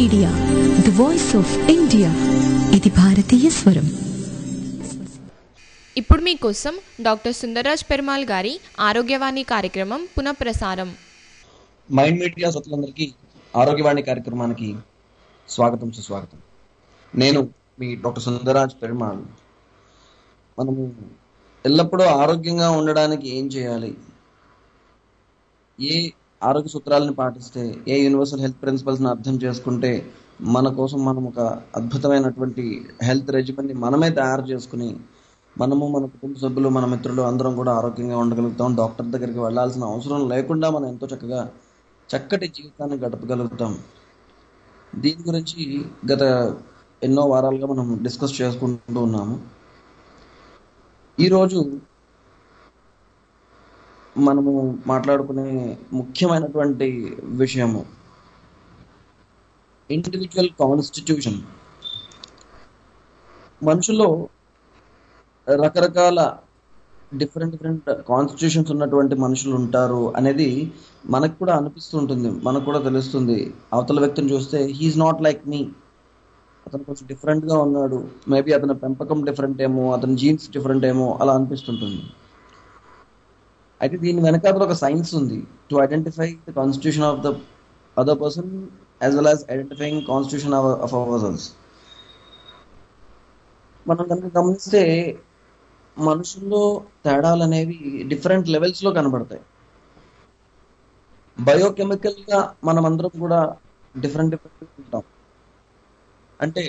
Media the voice of India ఇది భారతీయ స్వరం ఇప్పుడు మీకోసం డాక్టర్ సుందరరాజ్ పెరుమాల్ గారి ఆరోగ్యవాణి కార్యక్రమం పునఃప్రసారం మైండ్ మీడియా శ్రోతలందరికీ ఆరోగ్యవాణి కార్యక్రమానికి స్వాగతం సుస్వాగతం నేను మీ డాక్టర్ సుందరాజ్ పెరుమాళ్ మనము ఎల్లప్పుడూ ఆరోగ్యంగా ఉండడానికి ఏం చేయాలి ఏ ఆరోగ్య సూత్రాలను పాటిస్తే ఏ యూనివర్సల్ హెల్త్ ప్రిన్సిపల్స్ని అర్థం చేసుకుంటే మన కోసం మనం ఒక అద్భుతమైనటువంటి హెల్త్ రెజిమెంట్ని మనమే తయారు చేసుకుని మనము మన కుటుంబ సభ్యులు మన మిత్రులు అందరం కూడా ఆరోగ్యంగా ఉండగలుగుతాం డాక్టర్ దగ్గరికి వెళ్ళాల్సిన అవసరం లేకుండా మనం ఎంతో చక్కగా చక్కటి జీవితాన్ని గడపగలుగుతాం దీని గురించి గత ఎన్నో వారాలుగా మనం డిస్కస్ చేసుకుంటూ ఉన్నాము ఈరోజు మనము మాట్లాడుకునే ముఖ్యమైనటువంటి విషయము ఇండివిజువల్ కాన్స్టిట్యూషన్ మనుషులో రకరకాల డిఫరెంట్ డిఫరెంట్ కాన్స్టిట్యూషన్స్ ఉన్నటువంటి మనుషులు ఉంటారు అనేది మనకు కూడా అనిపిస్తుంటుంది మనకు కూడా తెలుస్తుంది అవతల వ్యక్తిని చూస్తే హీఈస్ నాట్ లైక్ మీ అతను కొంచెం డిఫరెంట్ గా ఉన్నాడు మేబీ అతని పెంపకం డిఫరెంట్ ఏమో అతని జీన్స్ డిఫరెంట్ ఏమో అలా అనిపిస్తుంటుంది అయితే దీని వెనకాల ఒక సైన్స్ ఉంది to identify the constitution of the other person as well as identifying constitution of our persons మనం కనుక గమనిస్తే మనుషుల్లో తేడాలు అనేవి డిఫరెంట్ లెవెల్స్ లో కనబడతాయి బయోకెమికల్ గా మనమందరం కూడా డిఫరెంట్ డిఫరెంట్ ఉంటాం అంటే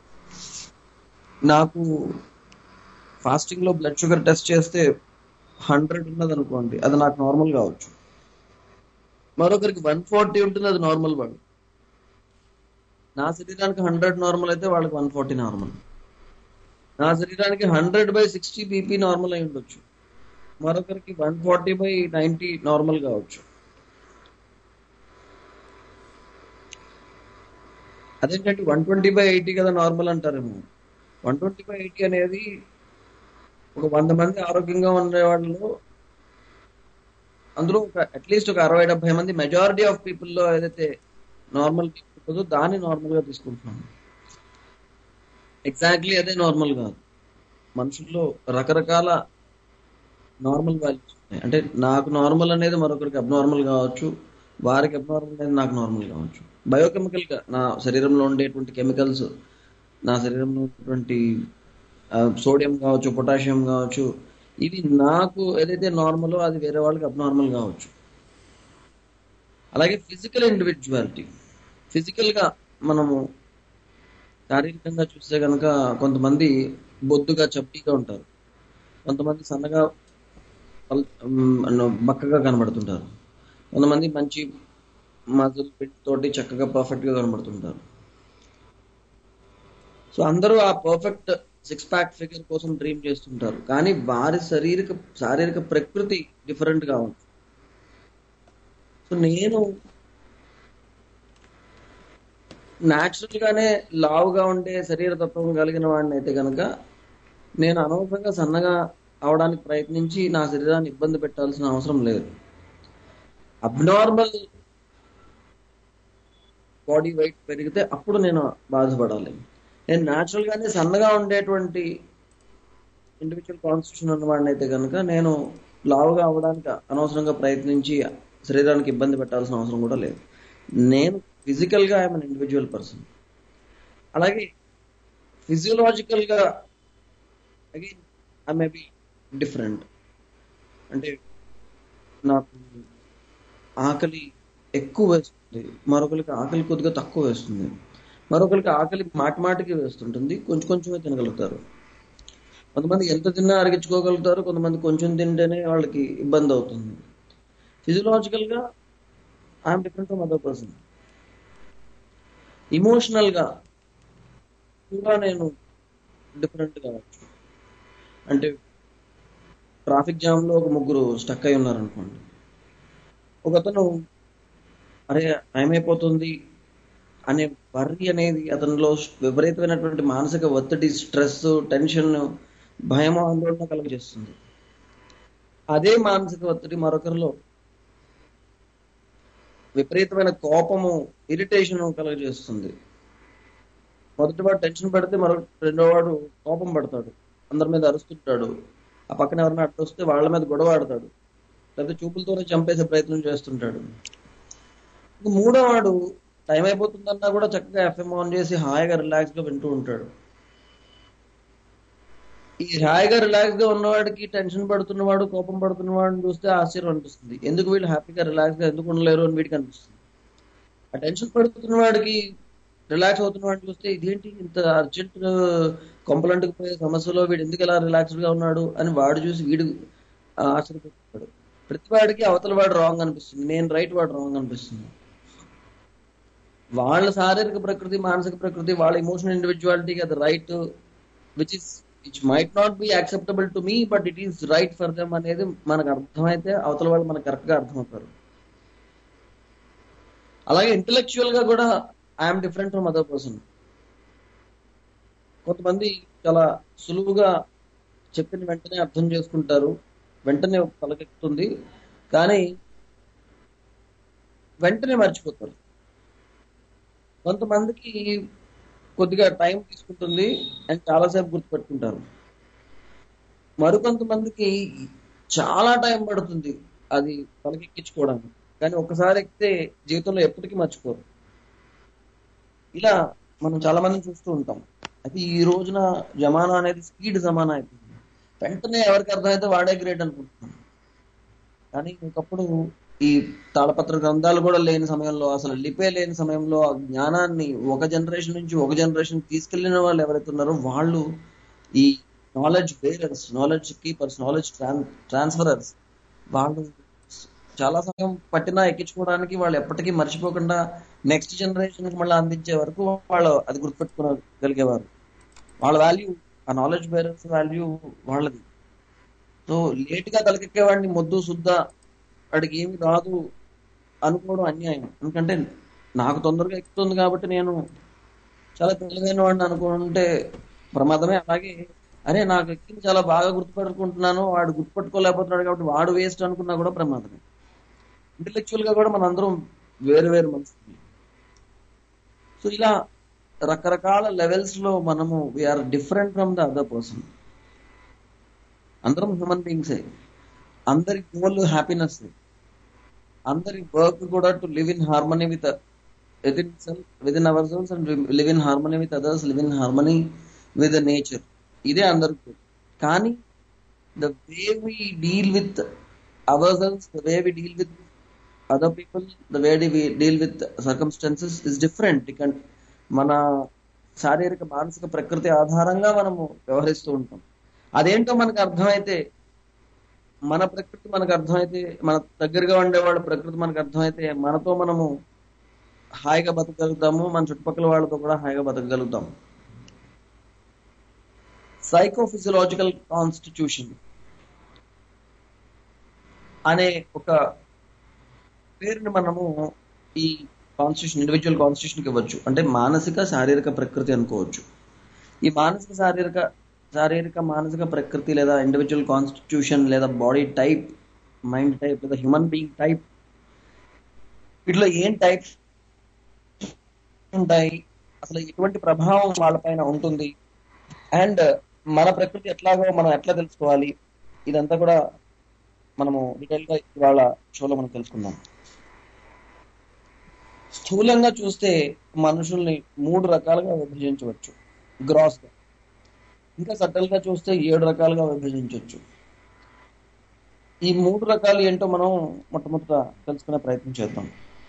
నాకు ఫాస్టింగ్ లో బ్లడ్ షుగర్ టెస్ట్ చేస్తే హండ్రెడ్ ఉన్నది అనుకోండి అది నాకు నార్మల్ కావచ్చు మరొకరికి వన్ ఫార్టీ ఉంటుంది అది నార్మల్ వాడు నా శరీరానికి హండ్రెడ్ నార్మల్ అయితే వాళ్ళకి వన్ ఫార్టీ నార్మల్ నా శరీరానికి hundred by sixty BP normal అయి ఉండొచ్చు మరొకరికి one forty by ninety normal కావచ్చు అదేంటంటే వన్ ట్వంటీ బై ఎయిటీ కదా నార్మల్ అంటారేమో వన్ ట్వంటీ బై ఎయిటీ అనేది ఒక వంద మంది ఆరోగ్యంగా ఉండే వాళ్ళలో అందులో ఒక అట్లీస్ట్ ఒక అరవై డెబ్బై మంది మెజారిటీ ఆఫ్ పీపుల్లో ఏదైతే నార్మల్ ఉంటుందో దాన్ని నార్మల్గా తీసుకుంటున్నాను ఎగ్జాక్ట్లీ అదే నార్మల్ కాదు మనుషుల్లో రకరకాల నార్మల్ వాల్యూస్ ఉన్నాయి అంటే నాకు నార్మల్ అనేది మరొకరికి అబ్నార్మల్ కావచ్చు వారికి అబ్నార్మల్ అనేది నాకు నార్మల్ కావచ్చు బయోకెమికల్ గా నా శరీరంలో ఉండేటువంటి కెమికల్స్ నా శరీరంలో ఉన్నటువంటి సోడియం కావచ్చు పొటాషియం కావచ్చు ఇది నాకు ఏదైతే నార్మలో అది వేరే వాళ్ళకి అబ్నార్మల్ కావచ్చు అలాగే ఫిజికల్ ఇండివిజువాలిటీ ఫిజికల్ గా మనము శారీరకంగా చూస్తే కనుక కొంతమంది బొద్దుగా చప్పీగా ఉంటారు కొంతమంది సన్నగా బక్కగా కనబడుతుంటారు కొంతమంది మంచి మజిల్ ఫిట్ తోటి చక్కగా పర్ఫెక్ట్ గా కనబడుతుంటారు సో అందరూ ఆ పర్ఫెక్ట్ సిక్స్ ప్యాక్ ఫిగర్ కోసం డ్రీమ్ చేస్తుంటారు కానీ వారి శారీరక శారీరక ప్రకృతి డిఫరెంట్ గా ఉంది సో నేను న్యాచురల్ గానే లావుగా ఉండే శరీర తత్వం కలిగిన వాడిని అయితే కనుక నేను అనవసరంగా సన్నగా అవడానికి ప్రయత్నించి నా శరీరాన్ని ఇబ్బంది పెట్టాల్సిన అవసరం లేదు అబ్నార్మల్ బాడీ వెయిట్ పెరిగితే అప్పుడు నేను బాధపడాలి నేను న్యాచురల్ గానే సన్నగా ఉండేటువంటి ఇండివిజువల్ కాన్స్టిట్యూషన్ ఉన్నవాడిని అయితే కనుక నేను లావుగా అవడానికి అనవసరంగా ప్రయత్నించి శరీరానికి ఇబ్బంది పెట్టాల్సిన అవసరం కూడా లేదు నేను ఫిజికల్ గా ఐఎమ్ ఇండివిజువల్ పర్సన్ అలాగే ఫిజియోలాజికల్ గా again I may be different అంటే నాకు ఆకలి ఎక్కువ వేస్తుంది మరొకరికి ఆకలి కొద్దిగా తక్కువ వేస్తుంది మరొకరికి ఆకలి మాటి మాటికి వేస్తుంటుంది కొంచెం కొంచెమే తినగలుగుతారు కొంతమంది ఎంత తిన్నా అరిగించుకోగలుగుతారు కొంతమంది కొంచెం తింటేనే వాళ్ళకి ఇబ్బంది అవుతుంది ఫిజియలాజికల్ గా I'm different from other person emotional గా కూడా నేను డిఫరెంట్ కావచ్చు అంటే ట్రాఫిక్ జామ్ లో ఒక ముగ్గురు స్టక్ అయి ఉన్నారనుకోండి ఒకతను అరే టైం అయిపోతుంది అనే వర్రి అనేది అతనిలో విపరీతమైనటువంటి మానసిక ఒత్తిడి స్ట్రెస్ టెన్షన్ భయం ఆందోళన కలుగజేస్తుంది అదే మానసిక ఒత్తిడి మరొకరిలో విపరీతమైన కోపము ఇరిటేషన్ కలుగజేస్తుంది మొదటి వాడు టెన్షన్ పడితే మరో రెండో వాడు కోపం పడతాడు అందరి మీద అరుస్తుంటాడు ఆ పక్కన ఎవరైనా అడ్డు వస్తే వాళ్ళ మీద గొడవ ఆడతాడు లేకపోతే చూపులతోనే చంపేసే ప్రయత్నం చేస్తుంటాడు ఇంక మూడో వాడు టైం అయిపోతుందన్నా కూడా చక్కగా ఎఫ్ఎం ఆన్ చేసి హాయిగా రిలాక్స్ గా వింటూ ఉంటాడు ఈ హాయిగా రిలాక్స్ గా ఉన్నవాడికి టెన్షన్ పడుతున్నవాడు కోపం పడుతున్నవాడిని చూస్తే ఆశ్చర్యం అనిపిస్తుంది ఎందుకు వీళ్ళు హ్యాపీగా రిలాక్స్ గా ఎందుకు ఉండలేరు అని వీడికి అనిపిస్తుంది ఆ టెన్షన్ పడుతున్న వాడికి రిలాక్స్ అవుతున్న వాడిని చూస్తే ఇదేంటి ఇంత అర్జెంట్ కొంపలంటుకు పోయే సమస్యలో వీడు ఎందుకు ఇలా రిలాక్స్డ్ గా ఉన్నాడు అని వాడు చూసి వీడు ఆ, ఆశ్చర్యపోతున్నాడు ప్రతి వాడికి అవతల వాడు రాంగ్ అనిపిస్తుంది నేను రైట్ వాడు రాంగ్ అనిపిస్తుంది వాళ్ళ శారీరక ప్రకృతి మానసిక ప్రకృతి వాళ్ళ ఇమోషనల్ ఇండివిజువాలిటీకి అది right which is which might not be acceptable to me but it is right for them అనేది మనకు అర్థమైతే అవతల వాళ్ళు మనకు కరెక్ట్ గా అర్థమవుతారు అలాగే ఇంటలెక్చువల్ గా కూడా I'm different from other person కొంతమంది చాలా సులువుగా చెప్పిన వెంటనే అర్థం చేసుకుంటారు వెంటనే తలకెక్కుతుంది కానీ వెంటనే మర్చిపోతారు కొంతమందికి కొద్దిగా టైం తీసుకుంటుంది అండ్ చాలాసేపు గుర్తుపెట్టుకుంటారు మరికొంతమందికి చాలా టైం పడుతుంది అది తలకెక్కించుకోవడానికి కానీ ఒకసారి ఎక్కితే జీవితంలో ఎప్పటికీ మర్చిపోరు ఇలా మనం చాలా మందిని చూస్తూ ఉంటాం అయితే ఈ రోజున జమానా అనేది స్పీడ్ జమానా అయిపోయింది వెంటనే ఎవరికి అర్థమైతే వాడే గ్రేట్ అనుకుంటున్నాం కానీ ఒకప్పుడు ఈ తాళపత్ర గ్రంథాలు కూడా లేని సమయంలో అసలు లిపే లేని సమయంలో ఆ జ్ఞానాన్ని ఒక జనరేషన్ నుంచి ఒక జనరేషన్ తీసుకెళ్లిన వాళ్ళు ఎవరైతే ఉన్నారో వాళ్ళు ఈ knowledge bearers knowledge keepers knowledge transferrers వాళ్ళు చాలా సమయం పట్టినా ఎక్కించుకోవడానికి వాళ్ళు ఎప్పటికీ మర్చిపోకుండా నెక్స్ట్ జనరేషన్ కి మళ్ళీ అందించే వరకు వాళ్ళు అది గుర్తుపెట్టుకోగలిగేవారు వాళ్ళ వాల్యూ ఆ నాలెడ్జ్ బేరర్స్ వాల్యూ వాళ్ళది సో లేట్ గా తలకెక్కేవాడిని మొద్దు శుద్ధ వాడికి ఏమి రాదు అనుకోవడం అన్యాయం ఎందుకంటే నాకు తొందరగా ఎక్కుతుంది కాబట్టి నేను చాలా తెలివైన వాడిని అనుకుంటే ప్రమాదమే అలాగే అరే నాకు ఎక్కింది చాలా బాగా గుర్తుపెట్టుకుంటున్నాను వాడు గుర్తుపెట్టుకోలేకపోతున్నాడు కాబట్టి వాడు వేస్ట్ అనుకున్నా కూడా ప్రమాదమే ఇంటెలెక్చువల్ గా కూడా మనందరం వేరు వేరు మనుషులు సో ఇలా రకరకాల లెవెల్స్ లో మనము we're different from the other person అందరం హ్యూమన్ బీయింగ్సే అందరి గోల్ హ్యాపీనెస్ అందరి వర్క్ కూడా to live in harmony with within self within our selves and live in harmony with others live in harmony with nature ఇదే అందరికి కానీ the way we deal with our selves the way we deal with other people the way we deal with circumstances is different ఇక మన శారీరక మానసిక ప్రకృతి ఆధారంగా మనము వ్యవహరిస్తూ ఉంటాం అదేంటో మనకు అర్థమైతే మన ప్రకృతి మనకు అర్థమైతే మన దగ్గరగా ఉండేవాళ్ళ ప్రకృతి మనకు అర్థమైతే మనతో మనము హాయిగా బతకగలుగుతాము మన చుట్టుపక్కల వాళ్ళతో కూడా హాయిగా బతకగలుగుతాం సైకోఫిజియలాజికల్ కాన్స్టిట్యూషన్ అనే ఒక పేరుని మనము ఈ కాన్స్టిట్యూషన్ ఇండివిజువల్ కాన్స్టిట్యూషన్కి ఇవ్వచ్చు అంటే మానసిక శారీరక ప్రకృతి అనుకోవచ్చు ఈ మానసిక శారీరక శారీరక మానసిక ప్రకృతి లేదా ఇండివిజువల్ కాన్స్టిట్యూషన్ లేదా బాడీ టైప్ మైండ్ టైప్ లేదా హ్యూమన్ బీయింగ్ టైప్ వీటిలో ఏం టైప్స్ ఉంటాయి అసలు ఎటువంటి ప్రభావం వాళ్ళపైన ఉంటుంది అండ్ మన ప్రకృతి ఎట్లాగో మనం ఎట్లా తెలుసుకోవాలి ఇదంతా కూడా మనము డీటెయిల్ గా ఇవాళ షోలో మనం తెలుసుకుందాం స్థూలంగా చూస్తే మనుషుల్ని మూడు రకాలుగా విభజించవచ్చు గ్రాస్ గా ఇంకా సటల్ గా చూస్తే ఏడు రకాలుగా విభజించవచ్చు ఈ మూడు రకాలు ఏంటో మనం మొట్టమొదట తెలుసుకునే ప్రయత్నం చేద్దాం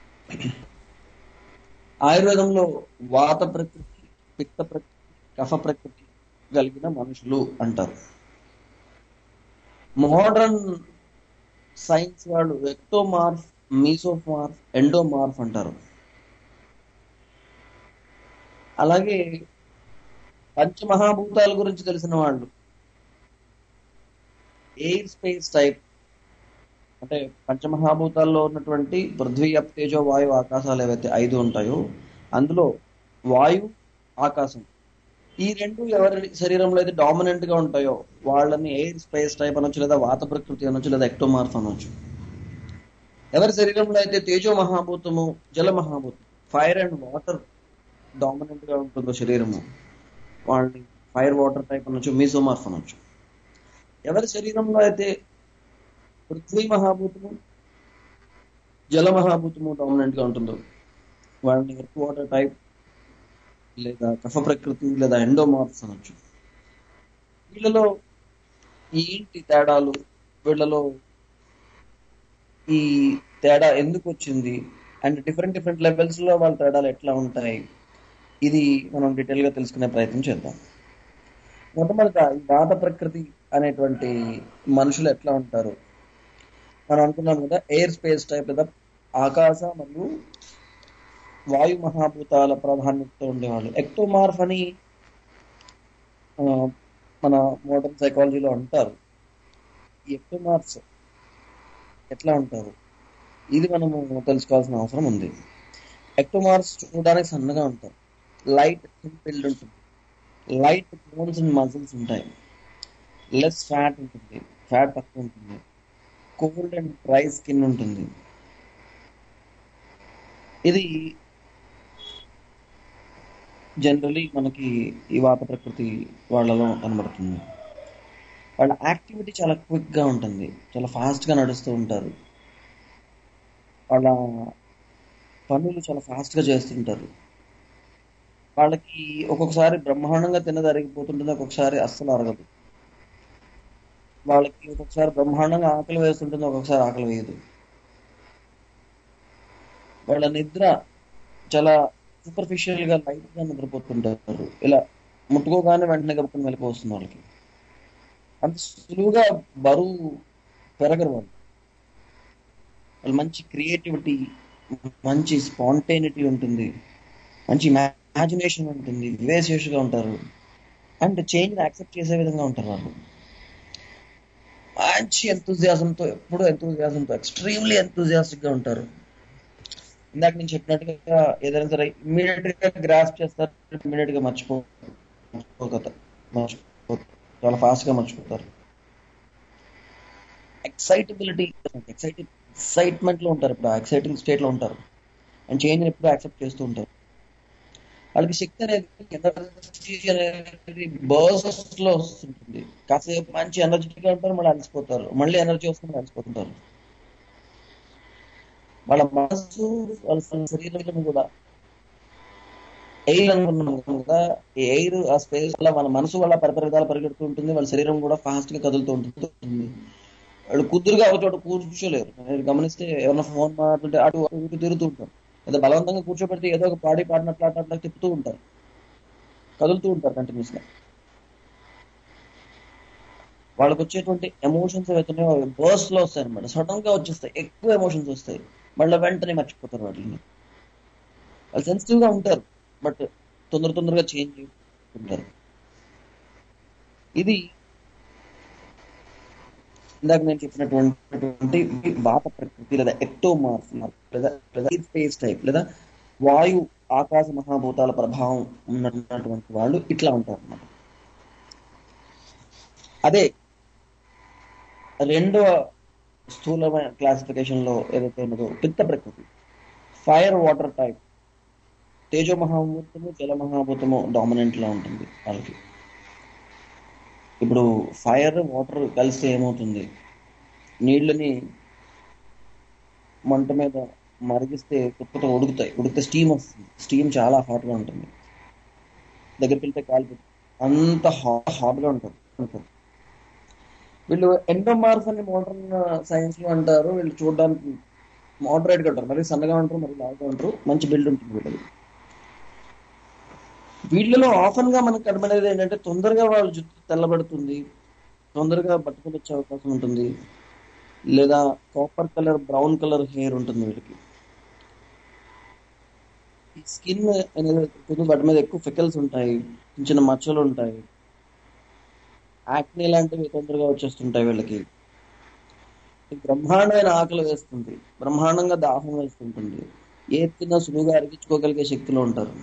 ఆయుర్వేదంలో వాత ప్రకృతి పిత్త ప్రకృతి కఫ ప్రకృతి కలిగిన మనుషులు అంటారు మోడర్న్ సైన్స్ వాళ్ళు ఎక్టోమార్ఫ్ మీసోమార్ఫ్ ఎండోమార్ఫ్ అంటారు అలాగే పంచమహాభూతాల గురించి తెలిసిన వాళ్ళు ఎయిర్ స్పేస్ టైప్ అంటే పంచమహాభూతాల్లో ఉన్నటువంటి పృథ్వీ అప్ తేజో వాయు ఆకాశాలు ఏవైతే ఐదు ఉంటాయో అందులో వాయు ఆకాశం ఈ రెండు ఎవరి శరీరంలో అయితే డామినెంట్ గా ఉంటాయో వాళ్ళని ఎయిర్ స్పేస్ టైప్ అనొచ్చు లేదా వాత ప్రకృతి అనొచ్చు లేదా ఎక్టోమార్ఫ్ అనొచ్చు ఎవరి శరీరంలో అయితే తేజో మహాభూతము జల మహాభూతం ఫైర్ అండ్ వాటర్ డామినెంట్ గా ఉంటుందో శరీరము వాళ్ళని ఫైర్ వాటర్ టైప్ అనొచ్చు మీసోమార్ఫ్ అనొచ్చు ఎవరి శరీరంలో అయితే పృథ్వీ మహాభూతము జల మహాభూతము డామినెంట్ గా ఉంటుందో వాళ్ళని ఎర్త్ వాటర్ టైప్ లేదా కఫ ప్రకృతి లేదా ఎండోమార్ఫ్స్ అనొచ్చు వీళ్ళలో ఏంటి తేడాలు వీళ్ళలో ఈ తేడా ఎందుకు వచ్చింది అండ్ డిఫరెంట్ డిఫరెంట్ లెవెల్స్ లో వాళ్ళ తేడాలు ఎట్లా ఉంటాయి ఇది మనం డీటెయిల్ గా తెలుసుకునే ప్రయత్నం చేద్దాం మొట్టమొదట ఈ వాత ప్రకృతి అనేటువంటి మనుషులు ఎట్లా ఉంటారు మనం అనుకున్నాం కదా ఎయిర్ స్పేస్ టైప్ లేదా ఆకాశ మరియు వాయు మహాభూతాల ప్రాధాన్యతతో ఉండేవాళ్ళు ఎక్టోమార్ఫ్ అని ఆ, మన మోడర్న్ సైకాలజీలో అంటారు ఈ ఎక్టోమార్ఫ్స్ ఎట్లా ఉంటారు ఇది మనము తెలుసుకోవాల్సిన అవసరం ఉంది ఎక్టోమార్ఫ్స్ చూడడానికి సన్నగా ఉంటారు లైట్ బిల్డ్ ఉంటుంది లైట్ బోన్స్ అండ్ మజిల్స్ ఉంటాయి లెస్ ఫ్యాట్ ఉంటుంది ఫ్యాట్ తక్కువ ఉంటుంది కోల్డ్ అండ్ డ్రై స్కిన్ ఉంటుంది ఇది జనరలీ మనకి ఈ వాత ప్రకృతి వాళ్ళలో కనబడుతుంది వాళ్ళ యాక్టివిటీ చాలా క్విక్ గా ఉంటుంది చాలా ఫాస్ట్ గా నడుస్తూ ఉంటారు వాళ్ళ పనులు చాలా ఫాస్ట్ గా చేస్తుంటారు వాళ్ళకి ఒక్కొక్కసారి బ్రహ్మాండంగా తిన్నది అరిగిపోతుంటుంది ఒక్కొక్కసారి అస్సలు అరగదు వాళ్ళకి ఒక్కొక్కసారి బ్రహ్మాండంగా ఆకలి వేస్తుంటుంది ఒక్కొక్కసారి ఆకలి వేయదు వాళ్ళ నిద్ర చాలా సూపర్ఫిషియల్ గా లైట్ గా నిద్రపోతుంటారు ఇలా ముట్టుకోగానే వెంటనే గబుకుని వెళ్ళిపోతుంది వాళ్ళకి అంత సులువుగా బరువు పెరగరు వాళ్ళు వాళ్ళు మంచి క్రియేటివిటీ మంచి స్పాంటైనిటీ ఉంటుంది మంచి ఇమాజినేషన్ ఉంటుంది వివేశేషుగా ఉంటారు అండ్ చేంజ్ యాక్సెప్ట్ చేసే విధంగా ఉంటారు వాళ్ళు మంచి ఎంతూజియాజంతో ఎప్పుడూ ఎంతూజియాజంతో ఎక్స్ట్రీమ్లీ ఎంతూజియాస్టిక్ గా ఉంటారు ఇందాక నేను చెప్పినట్టుగా ఏదైనా సరే ఇమ్మీడియట్ గా గ్రాస్ చేస్తారు ఇమ్మీడియట్ గా మర్చిపో మర్చిపోతారు మర్చిపోతారు చాలా ఫాస్ట్ గా మర్చిపోతారు ఎక్సైటబిలిటీ ఎక్సైటెడ్ ఎక్సైట్మెంట్ లో ఉంటారు ఇప్పుడు ఎక్సైటింగ్ స్టేట్ లో ఉంటారు అండ్ చేంజ్ ఎప్పుడు యాక్సెప్ట్ చేస్తూ ఉంటారు వాళ్ళకి శక్తి అనేది ఎనర్జీ అనేది బర్స్ట్ లో వస్తుంటుంది కాసేపు మంచి ఎనర్జెటిక్ గా ఉంటారు మళ్ళీ అలసిపోతారు మళ్ళీ ఎనర్జీ వస్తుంది అలసిపోతుంటారు వాళ్ళ మనసు వాళ్ళ శరీరం కూడా ఎయిర్ అనుకున్నాం కదా ఈ ఎయిర్ ఆ స్పేస్ వల్ల వాళ్ళ మనసు వల్ల పరిపరి విధాలు పరిగెడుతూ ఉంటుంది వాళ్ళ శరీరం కూడా ఫాస్ట్ గా కదులుతూ ఉంటుంది వాళ్ళు కుదురుగా ఒక చోట కూర్చోలేరు మీరు గమనిస్తే ఎవరైనా ఫోన్ మాట్లాడుతుంటే అటు అటు ఇటు తిరుగుతూ ఉంటారు లేదా బలవంతంగా కూర్చోబెడితే ఏదో ఒక పాడి పాడినట్లు అట్లా అట్లా తిప్పుతూ ఉంటారు కదులుతూ ఉంటారు కంటిన్యూస్ గా వాళ్ళకి వచ్చేటువంటి ఎమోషన్స్ ఏవైతున్నాయో అవి బర్స్ట్ లో వస్తాయి అనమాట సడన్ గా వచ్చేస్తాయి ఎక్కువ ఎమోషన్స్ వస్తాయి మళ్ళీ వెంటనే మర్చిపోతారు వాటిని వాళ్ళు సెన్సిటివ్ గా ఉంటారు బట్ తొందర తొందరగా చేంజ్ ఉంటారు ఇది ఇందాక నేను చెప్పినటువంటి వాత ప్రకృతి లేదా ఎక్టోమార్ఫ్ లేదా లేదా స్పేస్ టైప్ లేదా వాయు ఆకాశ మహాభూతాల ప్రభావం ఉన్నటువంటి వాళ్ళు ఇట్లా ఉంటారు అన్నమాట అదే రెండవ స్థూలమైన క్లాసిఫికేషన్ లో ఏదైతే ఉన్నదో పిత్త ప్రకృతి ఫైర్ వాటర్ టైప్ తేజో మహాభూతము జల మహాభూతము డామినెంట్ లో ఉంటుంది వాళ్ళకి ఇప్పుడు ఫైర్ వాటర్ కలిస్తే ఏమవుతుంది నీళ్ళని మంట మీద మరిగిస్తే కుప్పతో ఉడుకుతాయి ఉడికితే స్టీమ్ వస్తుంది స్టీమ్ చాలా హాట్ గా ఉంటుంది దగ్గరికి వెళ్తే కాలిపోతుంది అంత హాట్ హాట్ గా ఉంటుంది ఉంటుంది వీళ్ళు ఎండోమార్ఫ్ అని మోడర్న్ సైన్స్ లో అంటారు వీళ్ళు చూడడానికి మోడరేట్ గా ఉంటారు మరి సన్నగా ఉంటారు మరి లావుగా ఉంటారు మంచి బిల్డ్ ఉంటుంది వీళ్ళది వీళ్ళలో ఆఫన్ గా మనకు కనబడేది ఏంటంటే తొందరగా వాళ్ళ జుట్టు తెల్లబడుతుంది తొందరగా పట్టుకుని వచ్చే అవకాశం ఉంటుంది లేదా copper colour brown colour hair ఉంటుంది వీళ్ళకి ఈ స్కిన్ అనేది ఉంటుంది, వాటి మీద ఎక్కువ ఫికల్స్ ఉంటాయి చిన్న చిన్న మచ్చలు ఉంటాయి యాక్నే లాంటివి తొందరగా వచ్చేస్తుంటాయి వీళ్ళకి ఈ బ్రహ్మాండమైన ఆకలి వేస్తుంది బ్రహ్మాండంగా దాహం వేస్తుంటుంది ఏ తిన్నా సులువుగా అరిగించుకోగలిగే శక్తిలో ఉంటారు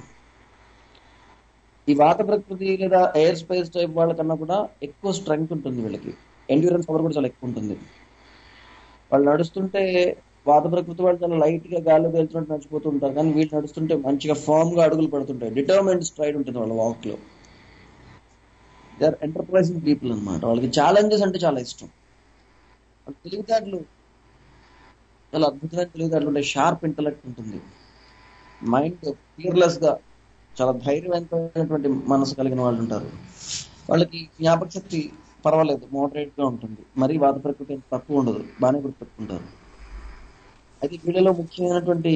ఈ వాత ప్రకృతి లేదా ఎయిర్ స్పేస్ టైప్ వాళ్ళకన్నా కూడా ఎక్కువ స్ట్రెంగ్త్ ఉంటుంది వీళ్ళకి ఎండ్యూరెన్స్ పవర్ కూడా చాలా ఎక్కువ ఉంటుంది వాళ్ళు నడుస్తుంటే వాత ప్రకృతి వాళ్ళు చాలా లైట్ గా గాల్లో వెళ్తున్నట్టు నడిచిపోతూ ఉంటారు కానీ వీళ్ళు నడుస్తుంటే మంచిగా ఫామ్ గా అడుగులు పడుతుంటాయి డిటర్మెంట్ స్ట్రైడ్ ఉంటుంది వాళ్ళ వాక్ లో దే ఆర్ ఎంటర్ప్రైజింగ్ పీపుల్ అన్నమాట వాళ్ళకి ఛాలెంజెస్ అంటే చాలా ఇష్టం వాళ్ళ తెలివితేటలు చాలా అద్భుతమైన తెలివితేటలు ఉంటాయి షార్ప్ ఇంటలెక్ట్ ఉంటుంది మైండ్ ఫియర్లెస్ గా చాలా ధైర్యవంతమైనటువంటి మనసు కలిగిన వాళ్ళు ఉంటారు వాళ్ళకి జ్ఞాపక శక్తి పర్వాలేదు మోడరేట్ గా ఉంటుంది మరీ వాత ప్రకృతి అంత తక్కువ ఉండదు బాగానే గుర్తుపెట్టుకుంటారు అయితే వీళ్ళలో ముఖ్యమైనటువంటి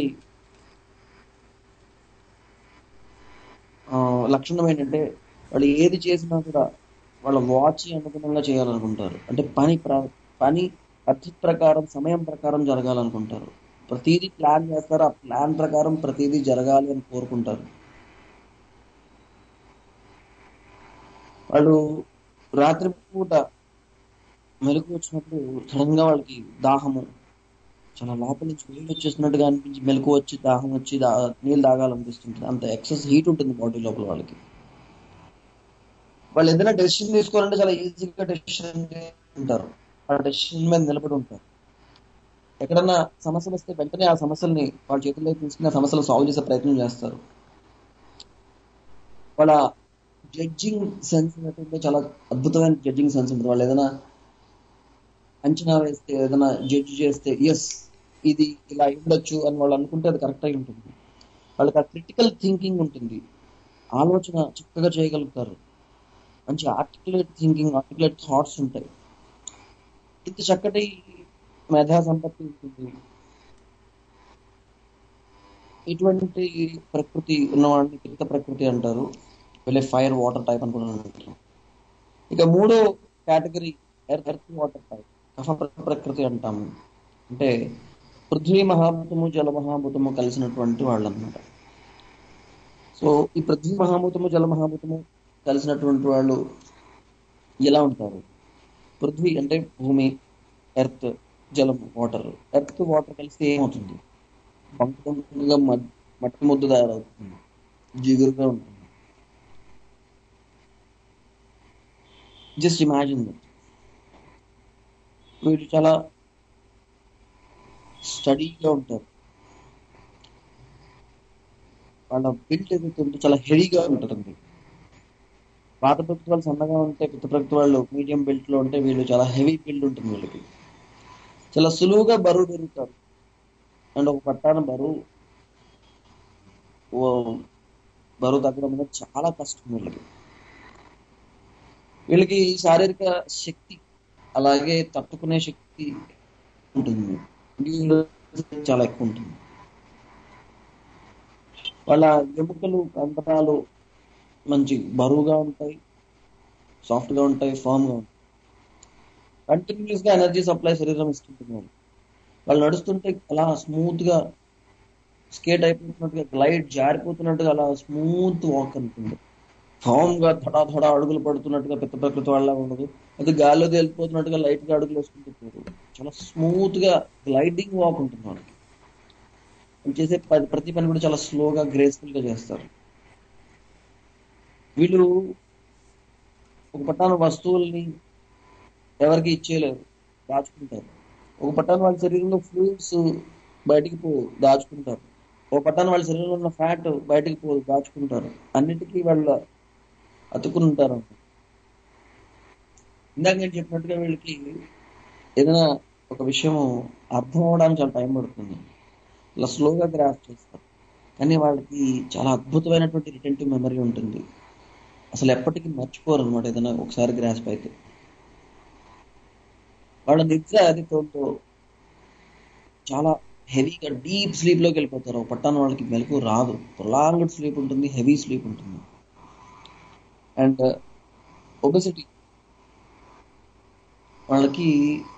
ఆ, లక్షణం ఏంటంటే వాళ్ళు ఏది చేసినా కూడా వాళ్ళ వాచ్ అనుగుణంగా చేయాలనుకుంటారు అంటే పని ప్ర- పని పద్ధతి ప్రకారం సమయం ప్రకారం జరగాలనుకుంటారు ప్రతిదీ ప్లాన్ చేస్తారు ఆ ప్లాన్ ప్రకారం ప్రతిదీ జరగాలి అని కోరుకుంటారు వాళ్ళు రాత్రి పూట మెలకు వచ్చినప్పుడు సడన్ గా వాళ్ళకి దాహము చాలా లోపల నుంచి నీళ్ళు వచ్చేస్తున్నట్టుగా అనిపించి మెలకు వచ్చి దాహం వచ్చి దా నీళ్ళు తాగాలనిపిస్తుంటుంది అంత ఎక్సెస్ హీట్ ఉంటుంది బాడీ లోపల వాళ్ళకి వాళ్ళు ఏదైనా డెసిషన్ తీసుకోవాలంటే చాలా ఈజీగా డెసిషన్ ఉంటారు ఆ డెసిషన్ మీద నిలబడి ఉంటారు ఎక్కడన్నా సమస్యలు వస్తే వెంటనే ఆ సమస్యల్ని వాళ్ళ చేతుల్లో తీసుకుని ఆ సమస్యలు సాల్వ్ చేసే ప్రయత్నం చేస్తారు వాళ్ళ జడ్జింగ్ సెన్స్ ఉన్నట్టుంటే చాలా అద్భుతమైన జడ్జింగ్ సెన్స్ ఉంటుంది వాళ్ళు ఏదైనా అంచనా వేస్తే ఏదైనా జడ్జి చేస్తే ఎస్ ఇది ఇలా అయి ఉండొచ్చు అని వాళ్ళు అనుకుంటే అది కరెక్ట్ అయి ఉంటుంది వాళ్ళకి ఆ క్రిటికల్ థింకింగ్ ఉంటుంది ఆలోచన చక్కగా చేయగలుగుతారు మంచి ఆర్టికులేట్ థింకింగ్ ఆర్టికులేట్ థాట్స్ ఉంటాయి ఇంత చక్కటి మేధా సంపత్తి ఉంటుంది ఇటువంటి ప్రకృతి ఉన్నవాడిని పిత ప్రకృతి అంటారు వీళ్ళే ఫైర్ వాటర్ టైప్ అనుకుంటున్నాను ఇక మూడో category earth earth water type కఫ ప్రకృతి అంటాము అంటే పృథ్వీ మహాభూతము జల మహాభూతము కలిసినటువంటి వాళ్ళు అనమాట సో ఈ పృథ్వీ మహాభూతము జల మహాభూతము కలిసినటువంటి వాళ్ళు ఎలా ఉంటారు పృథ్వీ అంటే భూమి ఎర్త్ జలం వాటర్ ఎర్త్ వాటర్ కలిస్తే ఏమవుతుంది బంక బంకగా మడ్- మట్టి ముద్ద తయారవుతుంది జిగురుగా ఉంటుంది జస్ట్ ఇమాజిన్ వీళ్ళు చాలా స్టడీగా ఉంటారు వాళ్ళ బిల్డ్ ఏదైతే ఉందో చాలా హెవీగా ఉంటుంది పాత ప్రకృతి వాళ్ళు సన్నగా ఉంటే కొత్త ప్రకృతి వాళ్ళు మీడియం బిల్డ్ లో ఉంటే వీళ్ళు చాలా హెవీ బిల్డ్ ఉంటుంది వీళ్ళకి చాలా సులువుగా బరువు పెరుగుతారు అండ్ ఒక పట్టాన బరువు ఓ బరువు తగ్గడం అనేది చాలా కష్టం వీళ్ళకి వీళ్ళకి శారీరక శక్తి అలాగే తట్టుకునే శక్తి ఉంటుంది Endurance చాలా ఎక్కువ ఉంటుంది వాళ్ళ ఎముకలు కండరాలు మంచి బరువుగా ఉంటాయి సాఫ్ట్ గా ఉంటాయి ఫామ్ గా ఉంటాయి కంటిన్యూస్ గా ఎనర్జీ సప్లై శరీరం ఇస్తుంటుంది వాళ్ళు వాళ్ళు నడుస్తుంటే అలా స్మూత్ గా స్కేట్ అయిపోతున్నట్టుగా గ్లైడ్ జారిపోతున్నట్టుగా అలా స్మూత్ వాక్ అనుకుంది ఫామ్ గా ధడా ధడా అడుగులు పడుతున్నట్టుగా పెద్ద ప్రకృతి వాళ్ళ ఉండదు అది గాల్లో తేలిపోతున్నట్టుగా లైట్ గా అడుగులు వేసుకుంటుంటారు చాలా స్మూత్ గా గ్లైడింగ్ వాక్ ఉంటుంది వాళ్ళకి వాళ్ళు చేసే ప- ప్రతి పని కూడా చాలా స్లోగా గ్రేస్ఫుల్ గా చేస్తారు వీళ్ళు ఒక పట్టాన వస్తువుల్ని ఎవరికి ఇచ్చేయలేరు దాచుకుంటారు ఒక పట్టాన వాళ్ళ శరీరంలో ఫ్లూయిడ్స్ బయటికి పో దాచుకుంటారు ఒక పట్టాన వాళ్ళ శరీరంలో ఉన్న ఫ్యాట్ బయటికి పో దాచుకుంటారు అన్నిటికీ వాళ్ళ అతుకుని ఉంటారు ఇందాక నేను చెప్పినట్టుగా వీళ్ళకి ఏదైనా ఒక విషయం అర్థం అవడానికి చాలా టైం పడుతుంది ఇలా స్లోగా గ్రాఫ్ చేస్తారు కానీ వాళ్ళకి చాలా అద్భుతమైనటువంటి రిటెంటివ్ మెమరీ ఉంటుంది అసలు ఎప్పటికీ మర్చిపోరు అనమాట ఏదైనా ఒకసారి గ్రాస్ప్ అయితే వాళ్ళ నిద్ర అది తోలుతో చాలా హెవీగా డీప్ స్లీప్ లోకి వెళ్ళిపోతారు ఒక పట్టాన వాళ్ళకి మెలకు రాదు ప్రొలాంగ్డ్ స్లీప్ ఉంటుంది హెవీ స్లీప్ ఉంటుంది అండ్ ఒబెసిటీ వాళ్ళకి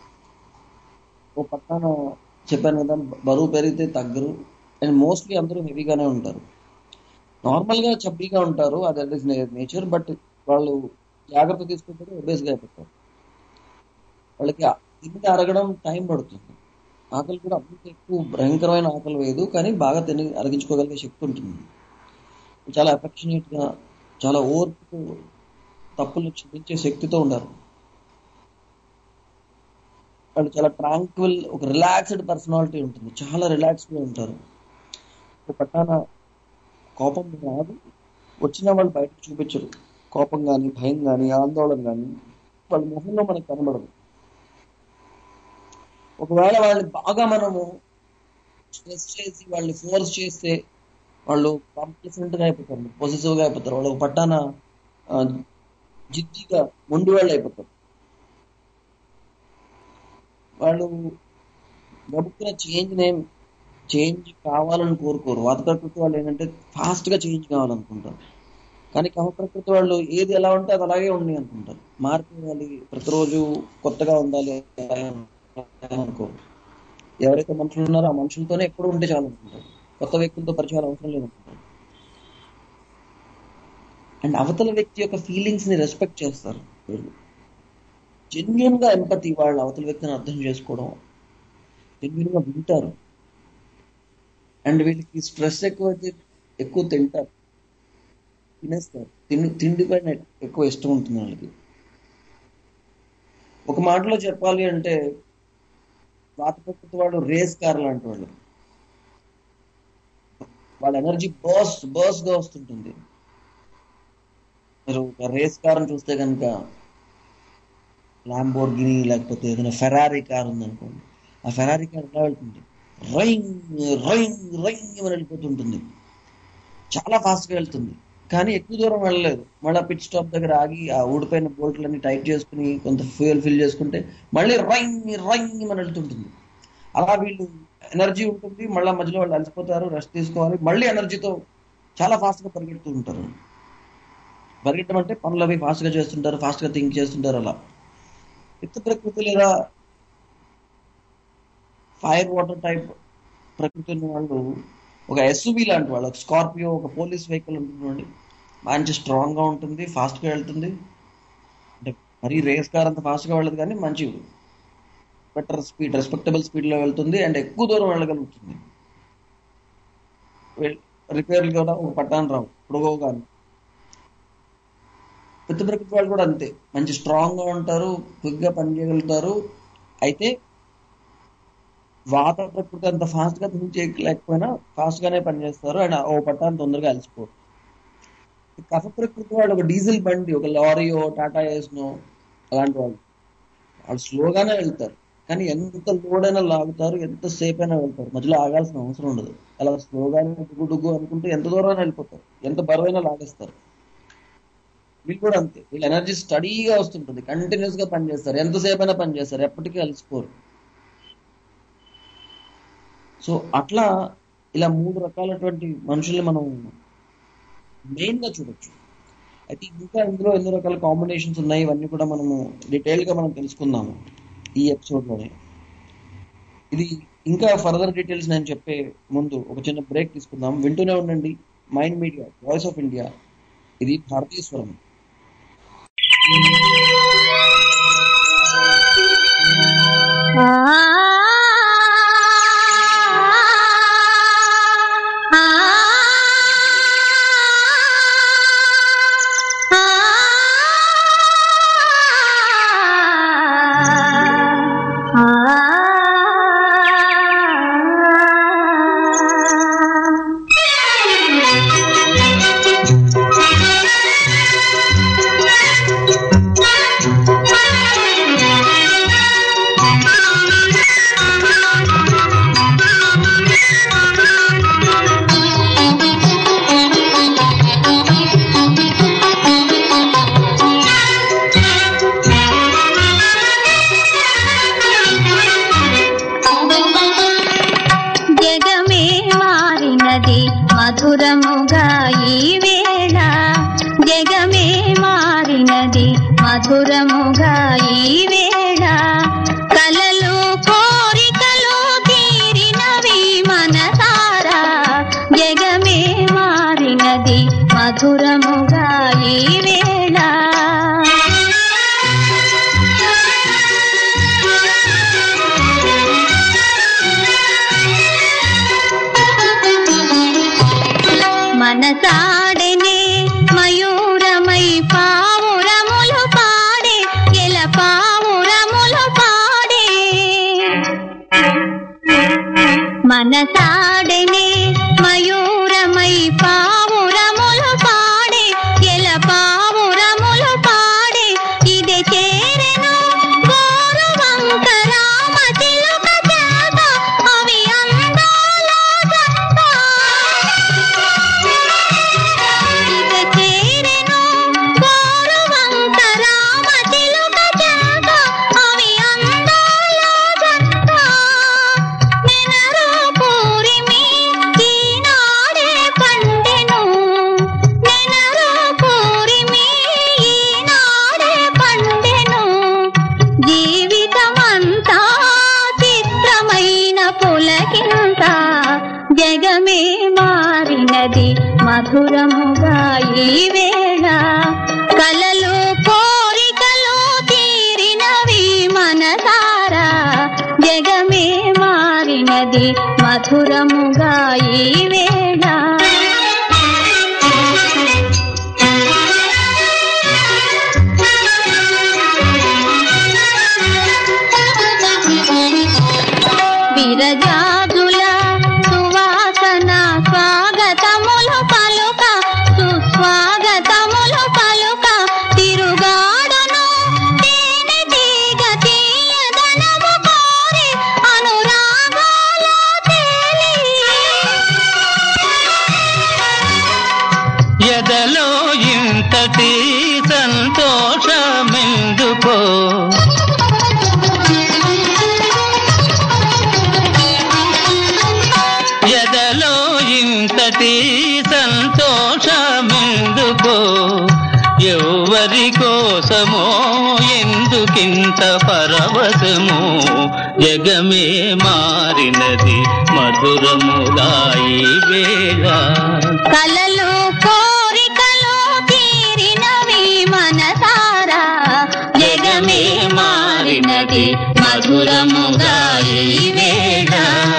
ఓ పక్కన చెప్పాను కదా బరువు పెరిగితే తగ్గరు అండ్ మోస్ట్లీ అందరూ హెవీగానే ఉంటారు నార్మల్ గా చబ్బీగా ఉంటారు అది నేచర్ బట్ వాళ్ళు జాగ్రత్త తీసుకుంటే obese గా అయిపోతారు వాళ్ళకి ఆ తిండి అరగడం టైం పడుతుంది ఆకలి కూడా అంత ఎక్కువ భయంకరమైన ఆకలి వేయదు కానీ బాగా తిని అరిగించుకోగలిగే శక్తి ఉంటుంది చాలా అఫెక్షనేట్ గా చాలా ఓర్పు తప్పులు క్షమించే శక్తితో ఉండాలి వాళ్ళు చాలా ట్రాంక్విల్ ఒక రిలాక్స్డ్ పర్సనాలిటీ ఉంటుంది చాలా రిలాక్స్డ్గా ఉంటారు ఒక పట్టాన కోపం రాదు వచ్చిన వాళ్ళు బయటకు చూపించరు కోపం కానీ భయం కానీ ఆందోళన కానీ వాళ్ళ ముఖంలో మనకు కనబడదు ఒకవేళ వాళ్ళని బాగా మనము స్ట్రెస్ చేసి వాళ్ళని ఫోర్స్ చేస్తే వాళ్ళు కాంప్లసెంట్ గా అయిపోతారు పొజిటివ్ గా అయిపోతారు వాళ్ళు ఒక పట్టాన ఆ, జిద్దిగా మొండి వాళ్ళు అయిపోతారు వాళ్ళు గబుక్కున చేంజ్ నేమ్ చేంజ్ కావాలని కోరుకోరు వాత ప్రకృతి వాళ్ళు ఏంటంటే ఫాస్ట్ గా చేంజ్ కావాలనుకుంటారు కానీ కమ ప్రకృతి వాళ్ళు ఏది ఎలా ఉంటే అది అలాగే ఉంది అనుకుంటారు మార్పు ఉండాలి ప్రతిరోజు కొత్తగా ఉండాలి అనుకోరు ఎవరైతే మనుషులు ఉన్నారో ఆ మనుషులతోనే ఎప్పుడు ఉంటే చాలు అనుకుంటారు కొత్త వ్యక్తులతో పరిచయాలు అవసరం లేదనుకుంటారు అండ్ అవతల వ్యక్తి యొక్క ఫీలింగ్స్ ని రెస్పెక్ట్ చేస్తారు వీళ్ళు జెన్యున్ గా ఎంపతి వాళ్ళు అవతల వ్యక్తిని అర్థం చేసుకోవడం జెన్యున్ గా వింటారు అండ్ వీళ్ళకి స్ట్రెస్ ఎక్కువైతే ఎక్కువ తింటారు తినేస్తారు తిండి తిండి పైన ఎక్కువ ఇష్టం ఉంటుంది వాళ్ళకి ఒక మాటలో చెప్పాలి అంటే వాత ప్రకృతి వాళ్ళు రేస్ కార్ లాంటి వాళ్ళు వాళ్ళ ఎనర్జీ బర్స్ట్ బర్స్ట్ గా వస్తుంటుంది మీరు ఒక రేస్ కార్ చూస్తే కనుక ల్యాంబోర్గిని లేకపోతే ఏదైనా ఫెరారీ కార్ ఉందనుకోండి ఆ ఫెరారీ కార్ ఎలా వెళ్తుంది రైంగ్ రైంగ్ రైంగ్ అని వెళ్ళిపోతుంటుంది చాలా ఫాస్ట్ గా వెళ్తుంది కానీ ఎక్కువ దూరం వెళ్ళలేదు మళ్ళీ పిట్ స్టాప్ దగ్గర ఆగి ఆ ఊడిపోయిన బోల్ట్లన్నీ టైట్ చేసుకుని కొంత ఫ్యూయల్ ఫిల్ చేసుకుంటే మళ్ళీ రైంగ్ రైంగ్ అని వెళ్తుంటుంది అలా వీళ్ళు ఎనర్జీ ఉంటుంది మళ్ళీ మధ్యలో వాళ్ళు అలసిపోతారు రెస్ట్ తీసుకోవాలి మళ్ళీ ఎనర్జీతో చాలా ఫాస్ట్ గా పరిగెడుతూ ఉంటారు పరిగెట్టడం అంటే పనులు అవి ఫాస్ట్ గా చేస్తుంటారు ఫాస్ట్ గా థింక్ చేస్తుంటారు అలా చిత్త ప్రకృతి లేదా ఫైర్ వాటర్ టైప్ ప్రకృతి ఉన్న వాళ్ళు ఒక ఎస్యువి లాంటి వాళ్ళు ఒక స్కార్పియో ఒక పోలీస్ వెహికల్ ఉంటుంది మంచి స్ట్రాంగ్ గా ఉంటుంది ఫాస్ట్ గా వెళ్తుంది అంటే మరీ రేస్ కార్ అంత ఫాస్ట్ గా వెళ్ళదు కానీ మంచి బెటర్ స్పీడ్ రెస్పెక్టబుల్ స్పీడ్ లో వెళ్తుంది అండ్ ఎక్కువ దూరం వెళ్ళగలుగుతుంది రిపేర్లు కూడా ఒక పట్టాను రావు ఇప్పుడు కానీ పెద్ద ప్రకృతి వాళ్ళు కూడా అంతే మంచి స్ట్రాంగ్ గా ఉంటారు క్విక్ గా పని చేయగలుగుతారు అయితే వాత ప్రకృతి అంత ఫాస్ట్ గా థింక్ చేయలేకపోయినా ఫాస్ట్ గానే పనిచేస్తారు అండ్ ఓ పట్టాన్ని తొందరగా అలసిపోరు కఫ ప్రకృతి వాళ్ళు ఒక డీజిల్ బండి ఒక లారీయో టాటా ఏస్నో అలాంటి వాళ్ళు వాళ్ళు స్లోగానే వెళ్తారు కానీ ఎంత లోడ్ అయినా లాగుతారు ఎంత సేపు అయినా వెళ్తారు మధ్యలో ఆగాల్సిన అవసరం ఉండదు అలా స్లోగానే డుగ్గు డుగ్గు అనుకుంటే ఎంత దూరం అయినా వెళ్ళిపోతారు ఎంత బరువైనా లాగేస్తారు వీళ్ళు కూడా అంతే వీళ్ళ ఎనర్జీ స్టడీగా వస్తుంటుంది కంటిన్యూస్ గా పనిచేస్తారు ఎంతసేపు అయినా పనిచేస్తారు ఎప్పటికీ అలసిపోరు సో అట్లా ఇలా మూడు రకాలటువంటి మనుషుల్ని మనం మెయిన్ గా చూడొచ్చు అయితే ఇంకా ఇందులో ఎన్నో రకాల కాంబినేషన్స్ ఉన్నాయి ఇవన్నీ కూడా మనము డీటెయిల్ గా మనం తెలుసుకుందాము ఈ ఎపిసోడ్ లోనే ఇది ఇంకా ఫర్దర్ డీటెయిల్స్ నేను చెప్పే ముందు ఒక చిన్న బ్రేక్ తీసుకుందాం వింటూనే ఉండండి mind media voice of India ఇది భారతీయ స్వరం జగమే మారినది మధురముగా ఈ వేళ జగమే మారినది మధురముగా ఈ వేళ కలలు కోరికలు తీరినవి మనసారా జగమే మారినది మధురముగా ఈ వేళ మనసాడనే మయూరమై పావురములు పాడే ఎల పావురములు పాడే మనసాడనే మయూరమై పావురములు పాడే ఎల పావురములు పాడే ఇదే చేరెను గోరువంక రామ చిలుక చేత అవి అందాల జంట. ఇదే చేరెను గోరువంక రామ చిలుక చేత అవి అందాల జంట. నెనరు పూరిమి ఈనాడే పండెను నెనరు పూరిమి ఈనాడే పండెను జీవితమంతా చిత్రమైన పులకింత జగమే మారినది మధురముగా ఈ వేళ కలలు కోరికలు తీరినవి మనసారా జగమే మారినది మధురముగా ఈ వేళ విరజాజుల సువాసన స్వాగతములు పలుక సుస్వాగతములు పలుక తిరుగాడును తేనె తీగ తీయదనము కోరి అనురాగాల తేలి ఎదలో ఇంతటి సంతోషమెందుకో ఎదలో ఇంతటి సంతోషమెందుకో ఎవరి కోసమో ఎందుకింత పరవశమో జగమే మారినది మధురముగా ఈ వేళ కలలు కోరికలు తీరినవి మనసారా జగమే మారినది మధురముగా ఈ వేళ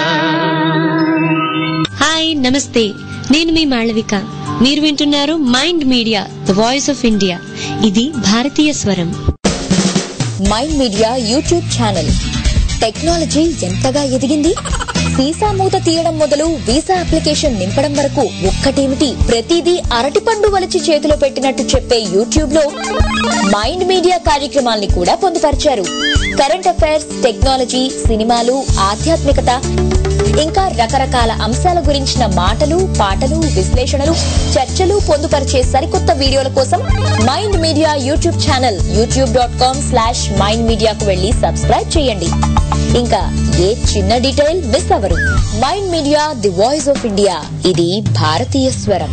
హాయ్ నమస్తే నేను మీ మాళవిక మీరు వింటున్నారు mind media the voice of India ఇది భారతీయ స్వరం mind media YouTube channel technology ఎంతగా ఎదిగింది వీసా మూత తీయడం మొదలు వీసా అప్లికేషన్ నింపడం వరకు ఒక్కటేమిటి ప్రతిదీ అరటిపండు వలచి చేతిలో పెట్టినట్టు చెప్పే యూట్యూబ్ లో మైండ్ మీడియా కార్యక్రమాల్ని కూడా పొందుపరిచారు కరెంట్ అఫైర్స్ టెక్నాలజీ సినిమాలు ఆధ్యాత్మికత ఇంకా రకరకాల అంశాల గురించిన మాటలు పాటలు విశ్లేషణలు చర్చలు పొందుపరిచే సరికొత్త వీడియోల కోసం mind media YouTube channel YouTube dot com slash mind మీడియాకు వెళ్లి సబ్స్క్రైబ్ చేయండి ఇంకా ఏ చిన్న డీటెయిల్ మిస్ అవ్వరు mind media the voice of India ఇది భారతీయ స్వరం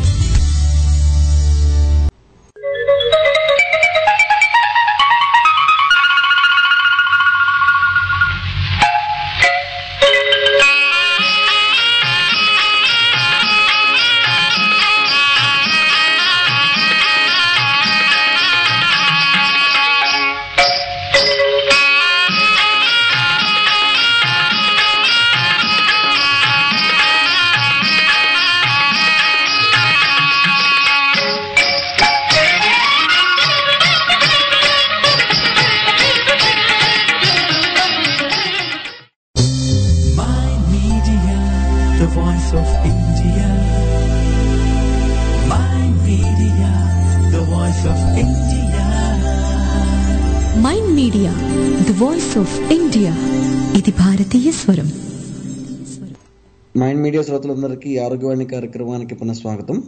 Mind Media, the voice of India. Mind Media, the voice of India. Mind media the voice of India ఇది భారతీయ స్వరం మైండ్ మీడియా శ్రోతలందరికీ ఆరోగ్యవాణి కార్యక్రమానికి పునః స్వాగతం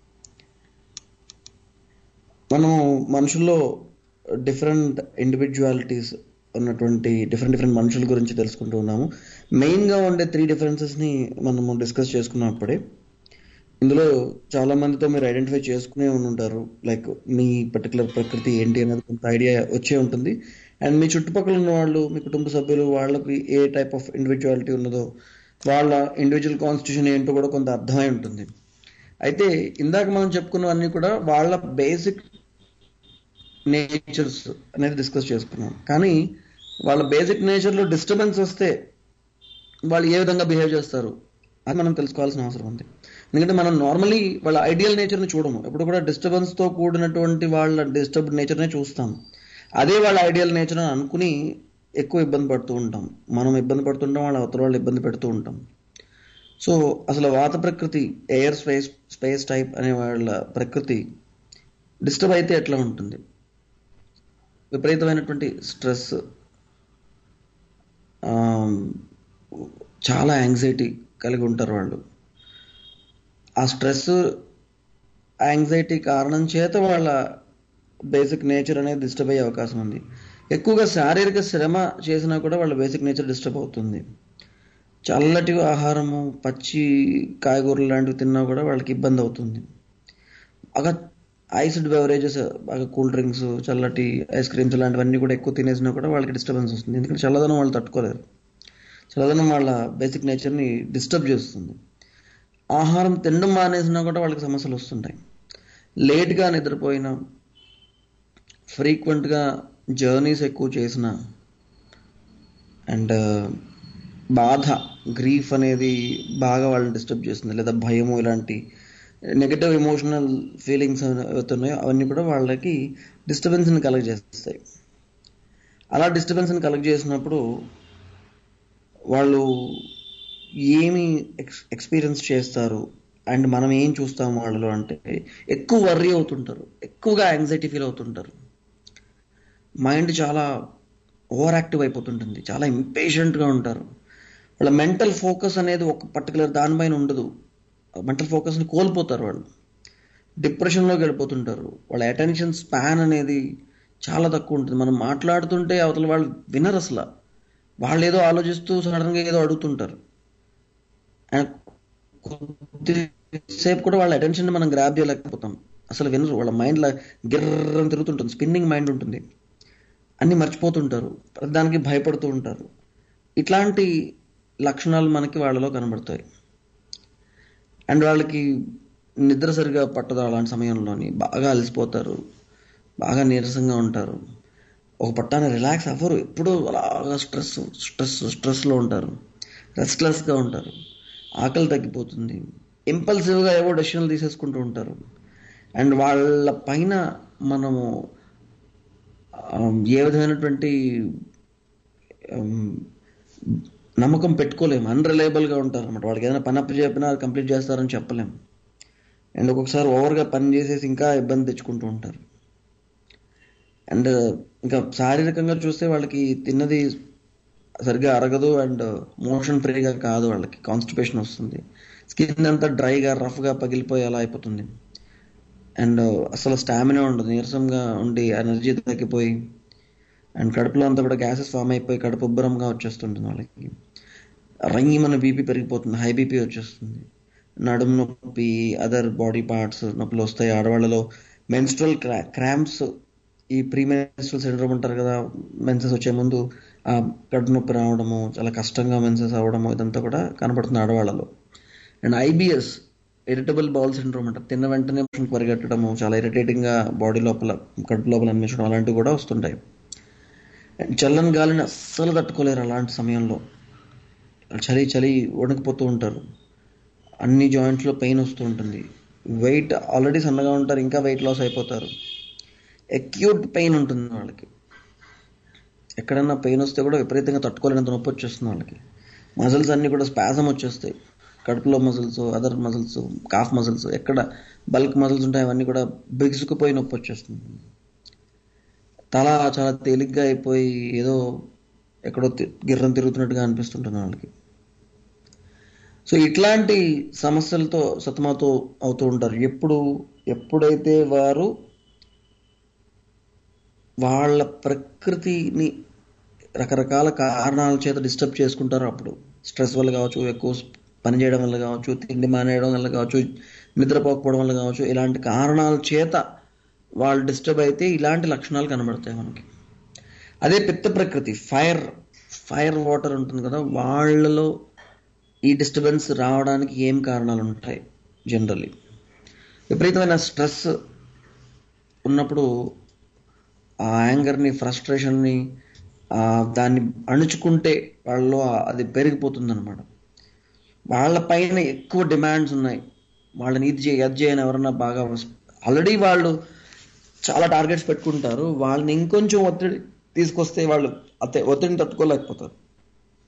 మనము మనుషుల్లో డిఫరెంట్ ఇండివిజువాలిటీస్ ఉన్నటువంటి డిఫరెంట్ డిఫరెంట్ మనుషుల గురించి తెలుసుకుంటూ ఉన్నాము మెయిన్గా ఉండే త్రీ డిఫరెన్సెస్ని మనము డిస్కస్ చేసుకున్నప్పుడే ఇందులో చాలా మందితో మీరు ఐడెంటిఫై చేసుకునే ఉంటారు లైక్ మీ పర్టికులర్ ప్రకృతి ఏంటి అనేది కొంత ఐడియా వచ్చే ఉంటుంది అండ్ మీ చుట్టుపక్కల ఉన్న వాళ్ళు మీ కుటుంబ సభ్యులు వాళ్ళకి ఏ టైప్ ఆఫ్ ఇండివిజువాలిటీ ఉన్నదో వాళ్ళ ఇండివిజువల్ కాన్స్టిట్యూషన్ ఏంటో కూడా కొంత అర్థమై ఉంటుంది అయితే ఇందాక మనం చెప్పుకున్నవన్నీ కూడా వాళ్ళ బేసిక్ నేచర్స్ అనేది డిస్కస్ చేసుకున్నాం కానీ వాళ్ళ బేసిక్ నేచర్లో డిస్టర్బెన్స్ వస్తే వాళ్ళు ఏ విధంగా బిహేవ్ చేస్తారు అది మనం తెలుసుకోవాల్సిన అవసరం ఉంది ఎందుకంటే మనం నార్మలీ వాళ్ళ ఐడియల్ నేచర్ని చూడము ఎప్పుడు కూడా డిస్టర్బెన్స్తో కూడినటువంటి వాళ్ళ డిస్టర్బ్డ్ నేచర్నే చూస్తాం అదే వాళ్ళ ఐడియల్ నేచర్ అని అనుకుని ఎక్కువ ఇబ్బంది పడుతూ ఉంటాం మనం ఇబ్బంది పడుతుంటాం వాళ్ళ అవతల వాళ్ళు ఇబ్బంది పెడుతూ ఉంటాం సో అసలు వాత ప్రకృతి ఎయిర్ స్పేస్ స్పేస్ టైప్ అనే వాళ్ళ ప్రకృతి డిస్టర్బ్ అయితే ఎట్లా ఉంటుంది విపరీతమైనటువంటి స్ట్రెస్ చాలా యాంగ్జైటీ కలిగి ఉంటారు వాళ్ళు ఆ స్ట్రెస్ యాంగ్జైటీ కారణం చేత వాళ్ళ బేసిక్ నేచర్ అనేది డిస్టర్బ్ అయ్యే అవకాశం ఉంది ఎక్కువగా శారీరక శ్రమ చేసినా కూడా వాళ్ళ బేసిక్ నేచర్ డిస్టర్బ్ అవుతుంది చల్లటి ఆహారము పచ్చి కాయగూరలు లాంటివి తిన్నా కూడా వాళ్ళకి ఇబ్బంది అవుతుంది బాగా ఐస్డ్ బెవరేజెస్ బాగా కూల్ డ్రింక్స్ చల్లటి ఐస్ క్రీమ్స్ లాంటివన్నీ కూడా ఎక్కువ తినేసినా కూడా వాళ్ళకి డిస్టర్బెన్స్ వస్తుంది ఎందుకంటే చల్లదనం వాళ్ళు తట్టుకోలేరు చల్లదనం వాళ్ళ బేసిక్ నేచర్ని డిస్టర్బ్ చేస్తుంది ఆహారం తినడం మానేసినా కూడా వాళ్ళకి సమస్యలు వస్తుంటాయి లేట్గా నిద్రపోయినా ఫ్రీక్వెంట్గా జర్నీస్ ఎక్కువ చేసిన అండ్ బాధ గ్రీఫ్ అనేది బాగా వాళ్ళని డిస్టర్బ్ చేస్తుంది లేదా భయము ఇలాంటి నెగటివ్ ఎమోషనల్ ఫీలింగ్స్ అవుతున్నాయో అవన్నీ కూడా వాళ్ళకి డిస్టర్బెన్స్ని కలగజేస్తాయి అలా డిస్టర్బెన్స్ని కలగజేసినప్పుడు వాళ్ళు ఏమి ఎక్స్ ఎక్స్పీరియన్స్ చేస్తారు అండ్ మనం ఏం చూస్తాం వాళ్ళలో అంటే ఎక్కువ వర్రీ అవుతుంటారు ఎక్కువగా యాంగ్జైటీ ఫీల్ అవుతుంటారు మైండ్ చాలా ఓవర్ యాక్టివ్ అయిపోతుంటుంది చాలా ఇంపేషెంట్గా ఉంటారు వాళ్ళ మెంటల్ ఫోకస్ అనేది ఒక పర్టికులర్ దానిపైన ఉండదు మెంటల్ ఫోకస్ని కోల్పోతారు వాళ్ళు డిప్రెషన్లోకి వెళ్ళిపోతుంటారు వాళ్ళ అటెన్షన్ స్పాన్ అనేది చాలా తక్కువ ఉంటుంది మనం మాట్లాడుతుంటే అవతల వాళ్ళు వినరు అసలు వాళ్ళు ఏదో ఆలోచిస్తూ సడన్గా ఏదో అడుగుతుంటారు అండ్ కొద్దిసేపు కూడా వాళ్ళ అటెన్షన్ మనం గ్రాప్ చేయలేకపోతాం అసలు వినరు వాళ్ళ మైండ్లో గిర్రని తిరుగుతుంటుంది స్పిన్నింగ్ మైండ్ ఉంటుంది అన్ని మర్చిపోతుంటారు దానికి భయపడుతూ ఉంటారు ఇట్లాంటి లక్షణాలు మనకి వాళ్ళలో కనబడతాయి అండ్ వాళ్ళకి నిద్ర సరిగా పట్టదు అలాంటి సమయంలోని బాగా అలసిపోతారు బాగా నీరసంగా ఉంటారు ఒక పట్టాన రిలాక్స్ అవ్వరు ఎప్పుడూ అలాగా స్ట్రెస్ స్ట్రెస్ స్ట్రెస్లో ఉంటారు రెస్ట్లెస్గా ఉంటారు ఆకలి తగ్గిపోతుంది ఇంపల్సివ్గా ఏవో డెసిషన్లు తీసేసుకుంటూ ఉంటారు అండ్ వాళ్ళ పైన మనము ఏ విధమైనటువంటి నమ్మకం పెట్టుకోలేము అన్రిలయబుల్గా ఉంటారు అనమాట వాళ్ళకి ఏదైనా పని అప్పు చెప్పినా అది కంప్లీట్ చేస్తారని చెప్పలేము అండ్ ఒక్కొక్కసారి ఓవర్గా పని చేసేసి ఇంకా ఇబ్బంది తెచ్చుకుంటూ ఉంటారు అండ్ ఇంకా శారీరకంగా చూస్తే వాళ్ళకి తిన్నది సరిగ్గా అరగదు అండ్ మోషన్ ఫ్రీగా కాదు వాళ్ళకి కాన్స్టిపేషన్ వస్తుంది స్కిన్ అంతా డ్రైగా రఫ్గా పగిలిపోయి అలా అయిపోతుంది అండ్ అసలు స్టామినా ఉండదు నీరసంగా ఉండి ఎనర్జీ తగ్గిపోయి అండ్ కడుపులో అంతా కూడా గ్యాసెస్ ఫామ్ అయిపోయి కడుపు ఉబ్బరంగా వచ్చేస్తుంటుంది వాళ్ళకి రంగి మన బీపీ పెరిగిపోతుంది హై బీపీ వచ్చేస్తుంది నడుము నొప్పి అదర్ బాడీ పార్ట్స్ నొప్పులు వస్తాయి ఆడవాళ్ళలో మెన్స్ట్రల్ క్రా క్రాంప్స్ ఈ ప్రీ మెన్స్ట్రల్ సిండ్రోమ్ అంటారు కదా మెన్సెస్ వచ్చే ముందు ఆ కడుపు నొప్పి రావడము చాలా కష్టంగా మెన్సెస్ అవ్వడము ఇదంతా కూడా కనపడుతుంది ఆడవాళ్ళలో and IBS irritable bowel syndrome అంటారు తిన్న వెంటనే పరిగెట్టడము చాలా ఇరిటేటింగ్గా బాడీ లోపల కడుపు లోపల అనిపించడం అలాంటివి కూడా వస్తుంటాయి చల్లని గాలిని అస్సలు తట్టుకోలేరు అలాంటి సమయంలో చలి చలి వణికిపోతూ ఉంటారు అన్ని జాయింట్స్లో పెయిన్ వస్తూ ఉంటుంది వెయిట్ ఆల్రెడీ సన్నగా ఉంటారు ఇంకా వెయిట్ లాస్ అయిపోతారు అక్యూట్ పెయిన్ ఉంటుంది వాళ్ళకి ఎక్కడన్నా పెయిన్ వస్తే కూడా విపరీతంగా తట్టుకోలేనంత నొప్పి వచ్చేస్తుంది వాళ్ళకి మజిల్స్ అన్నీ కూడా స్పాజం వచ్చేస్తాయి కడుపులో muscles other muscles calf muscles ఎక్కడ బల్క్ మజిల్స్ ఉంటాయి అవన్నీ కూడా బిగుసుకుపోయి నొప్పి వచ్చేస్తుంది తల చాలా తేలిగ్గా అయిపోయి ఏదో ఎక్కడో గిర్రం తిరుగుతున్నట్టుగా అనిపిస్తుంటుంది వాళ్ళకి సో ఇట్లాంటి సమస్యలతో సతమతో అవుతూ ఉంటారు ఎప్పుడు ఎప్పుడైతే వారు వాళ్ళ ప్రకృతిని రకరకాల కారణాల చేత డిస్టర్బ్ చేసుకుంటారు అప్పుడు స్ట్రెస్ వల్ల కావచ్చు ఎక్కువ పని చేయడం వల్ల కావచ్చు తిండి మానేయడం వల్ల కావచ్చు నిద్రపోకపోవడం వల్ల కావచ్చు ఇలాంటి కారణాల చేత వాళ్ళు డిస్టర్బ్ అయితే ఇలాంటి లక్షణాలు కనబడతాయి మనకి అదే పిత్త ప్రకృతి ఫైర్ ఫైర్ వాటర్ ఉంటుంది కదా వాళ్ళలో ఈ డిస్టర్బెన్స్ రావడానికి ఏం కారణాలు ఉంటాయి జనరల్లీ విపరీతమైన స్ట్రెస్ ఉన్నప్పుడు ఆ యాంగర్ని ఫ్రస్ట్రేషన్ని దాన్ని అణుచుకుంటే వాళ్ళలో అది పెరిగిపోతుంది అనమాట వాళ్ళ పైన ఎక్కువ డిమాండ్స్ ఉన్నాయి వాళ్ళని ఇది చేయి అది చేయని ఎవరన్నా బాగా ఆల్రెడీ వాళ్ళు చాలా టార్గెట్స్ పెట్టుకుంటారు వాళ్ళని ఇంకొంచెం ఒత్తిడి తీసుకొస్తే వాళ్ళు అతే ఒత్తిడిని తట్టుకోలేకపోతారు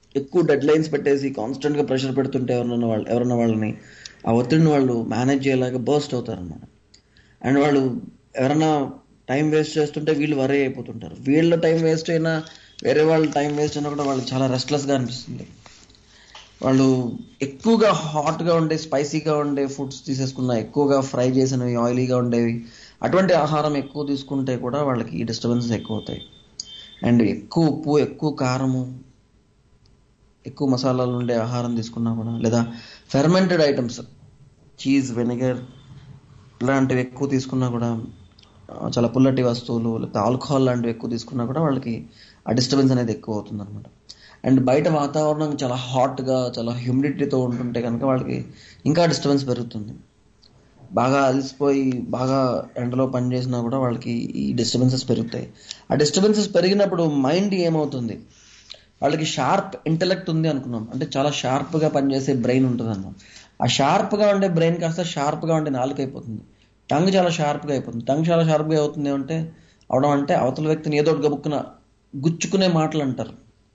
ఎక్కువ డెడ్ లైన్స్ పెట్టేసి కాన్స్టెంట్ గా ప్రెషర్ పెడుతుంటే ఎవరన్నా వాళ్ళు ఎవరన్నా వాళ్ళని ఆ ఒత్తిడిని వాళ్ళు మేనేజ్ చేయలేక బర్స్ట్ అవుతారు అన్నమాట అండ్ వాళ్ళు ఎవరైనా టైం వేస్ట్ చేస్తుంటే వీళ్ళు వరే అయిపోతుంటారు వీళ్ళ టైం వేస్ట్ అయినా వేరే వాళ్ళ టైం వేస్ట్ అయినా కూడా వాళ్ళకి చాలా restless గా అనిపిస్తుంది వాళ్ళు ఎక్కువగా hot గా ఉండే స్పైసీగా ఉండే ఫుడ్స్ తీసేసుకున్న ఎక్కువగా ఫ్రై చేసినవి ఆయిలీగా ఉండేవి అటువంటి ఆహారం ఎక్కువ తీసుకుంటే కూడా వాళ్ళకి డిస్టర్బెన్సెస్ ఎక్కువ అవుతాయి అండ్ ఎక్కువ ఉప్పు ఎక్కువ కారము ఎక్కువ మసాలాలు ఉండే ఆహారం తీసుకున్నా కూడా లేదా ఫెర్మెంటెడ్ ఐటమ్స్ చీజ్ వెనిగర్ ఇలాంటివి ఎక్కువ తీసుకున్నా కూడా ఆ, చాలా పుల్లటి వస్తువులు లేకపోతే ఆల్కహాల్ లాంటివి ఎక్కువ తీసుకున్నా కూడా వాళ్ళకి ఆ డిస్టర్బెన్స్ అనేది ఎక్కువ అవుతుంది అనమాట అండ్ బయట వాతావరణం చాలా హాట్గా చాలా హ్యూమిడిటీతో ఉంటుంటే కనుక వాళ్ళకి ఇంకా డిస్టర్బెన్స్ పెరుగుతుంది బాగా అలసిపోయి బాగా ఎండలో పని చేసినా కూడా వాళ్ళకి ఈ డిస్టర్బెన్సెస్ పెరుగుతాయి ఆ డిస్టర్బెన్సెస్ పెరిగినప్పుడు మైండ్ ఏమవుతుంది వాళ్ళకి షార్ప్ ఇంటెలెక్ట్ ఉంది అనుకున్నాం అంటే చాలా షార్ప్గా పనిచేసే బ్రెయిన్ ఉంటుంది అన్నాం ఆ షార్ప్గా ఉండే బ్రెయిన్ కాస్త షార్ప్గా ఉండే నాలుక అయిపోతుంది టంగ్ చాలా షార్ప్గా అయిపోతుంది టంగ్ చాలా షార్ప్గా అవుతుంది అంటే అవడం అంటే అవతల వ్యక్తిని ఏదో ఒకటి గబుక్కున గుచ్చుకునే మాటలు అంటారు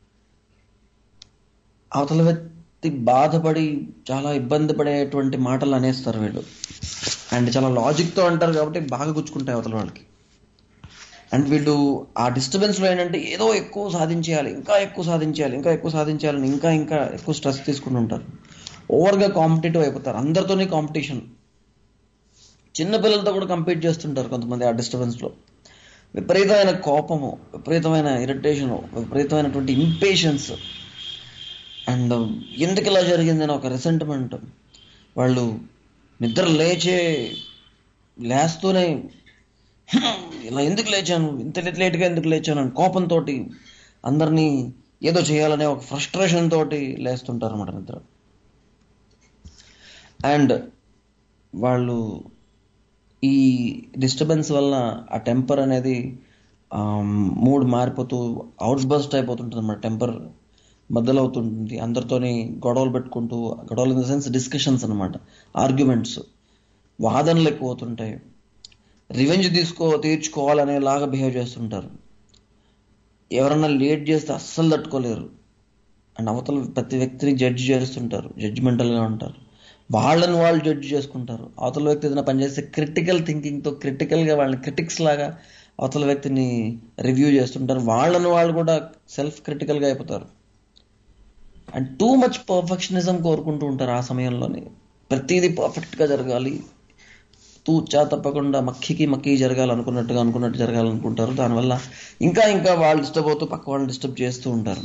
అవతల వ్యక్తి బాధపడి చాలా ఇబ్బంది పడేటువంటి మాటలు అనేస్తారు వీళ్ళు అండ్ చాలా లాజిక్తో అంటారు కాబట్టి బాగా గుచ్చుకుంటాయి అవతల వాళ్ళకి అండ్ వీళ్ళు ఆ డిస్టర్బెన్స్ లో ఏంటంటే ఏదో ఎక్కువ సాధించేయాలి ఇంకా ఎక్కువ సాధించేయాలి ఇంకా ఎక్కువ సాధించాలని ఇంకా ఇంకా ఎక్కువ స్ట్రెస్ తీసుకుని ఉంటారు ఓవర్గా కాంపిటేటివ్ అయిపోతారు అందరితోనే కాంపిటీషన్ చిన్న పిల్లలతో కూడా కంపీట్ చేస్తుంటారు కొంతమంది ఆ డిస్టర్బెన్స్ లో విపరీతమైన కోపము విపరీతమైన ఇరిటేషను విపరీతమైనటువంటి ఇంపేషన్స్ అండ్ ఎందుకు ఇలా జరిగిందని ఒక రిసెంట్మెంట్ వాళ్ళు నిద్ర లేచే లేస్తూనే "హ్మ్, ఇలా ఎందుకు లేచాను ఇంత లేట్ లేట్గా ఎందుకు లేచాను అని కోపంతో అందరినీ ఏదో చేయాలనే ఒక ఫ్రస్ట్రేషన్ తోటి లేస్తుంటారు అన్నమాట నిద్ర అండ్ వాళ్ళు ఈ డిస్టర్బెన్స్ వల్ల ఆ టెంపర్ అనేది మూడ్ మారిపోతూ అవుట్ బస్ట్ అయిపోతుంటుంది అన్నమాట టెంపర్ బద్దలవుతుంటుంది అందరితోని గొడవలు పెట్టుకుంటూ గొడవలు ఇన్ ద సెన్స్ డిస్కషన్స్ అనమాట ఆర్గ్యుమెంట్స్ వాదనలు ఎక్కువ అవుతుంటాయి రివెంజ్ తీసుకో తీర్చుకోవాలనేలాగా బిహేవ్ చేస్తుంటారు ఎవరన్నా లేట్ చేస్తే అస్సలు తట్టుకోలేరు అండ్ అవతల ప్రతి వ్యక్తిని జడ్జ్ చేస్తుంటారు జడ్జిమెంటల్గా ఉంటారు వాళ్ళని వాళ్ళు జడ్జ్ చేసుకుంటారు అవతల వ్యక్తి ఏదైనా పనిచేస్తే క్రిటికల్ థింకింగ్తో క్రిటికల్గా వాళ్ళని క్రిటిక్స్ లాగా అవతల వ్యక్తిని రివ్యూ చేస్తుంటారు వాళ్ళని వాళ్ళు కూడా సెల్ఫ్ క్రిటికల్గా అయిపోతారు అండ్ టూ మచ్ పర్ఫెక్షనిజం కోరుకుంటూ ఉంటారు ఆ సమయంలోనే ప్రతిదీ పర్ఫెక్ట్గా జరగాలి తూచా తప్పకుండా మక్కికి మక్కి జరగాలి అనుకున్నట్టుగా అనుకున్నట్టు జరగాలనుకుంటారు దానివల్ల ఇంకా ఇంకా వాళ్ళు డిస్టర్బ్ అవుతూ పక్క వాళ్ళని డిస్టర్బ్ చేస్తూ ఉంటారు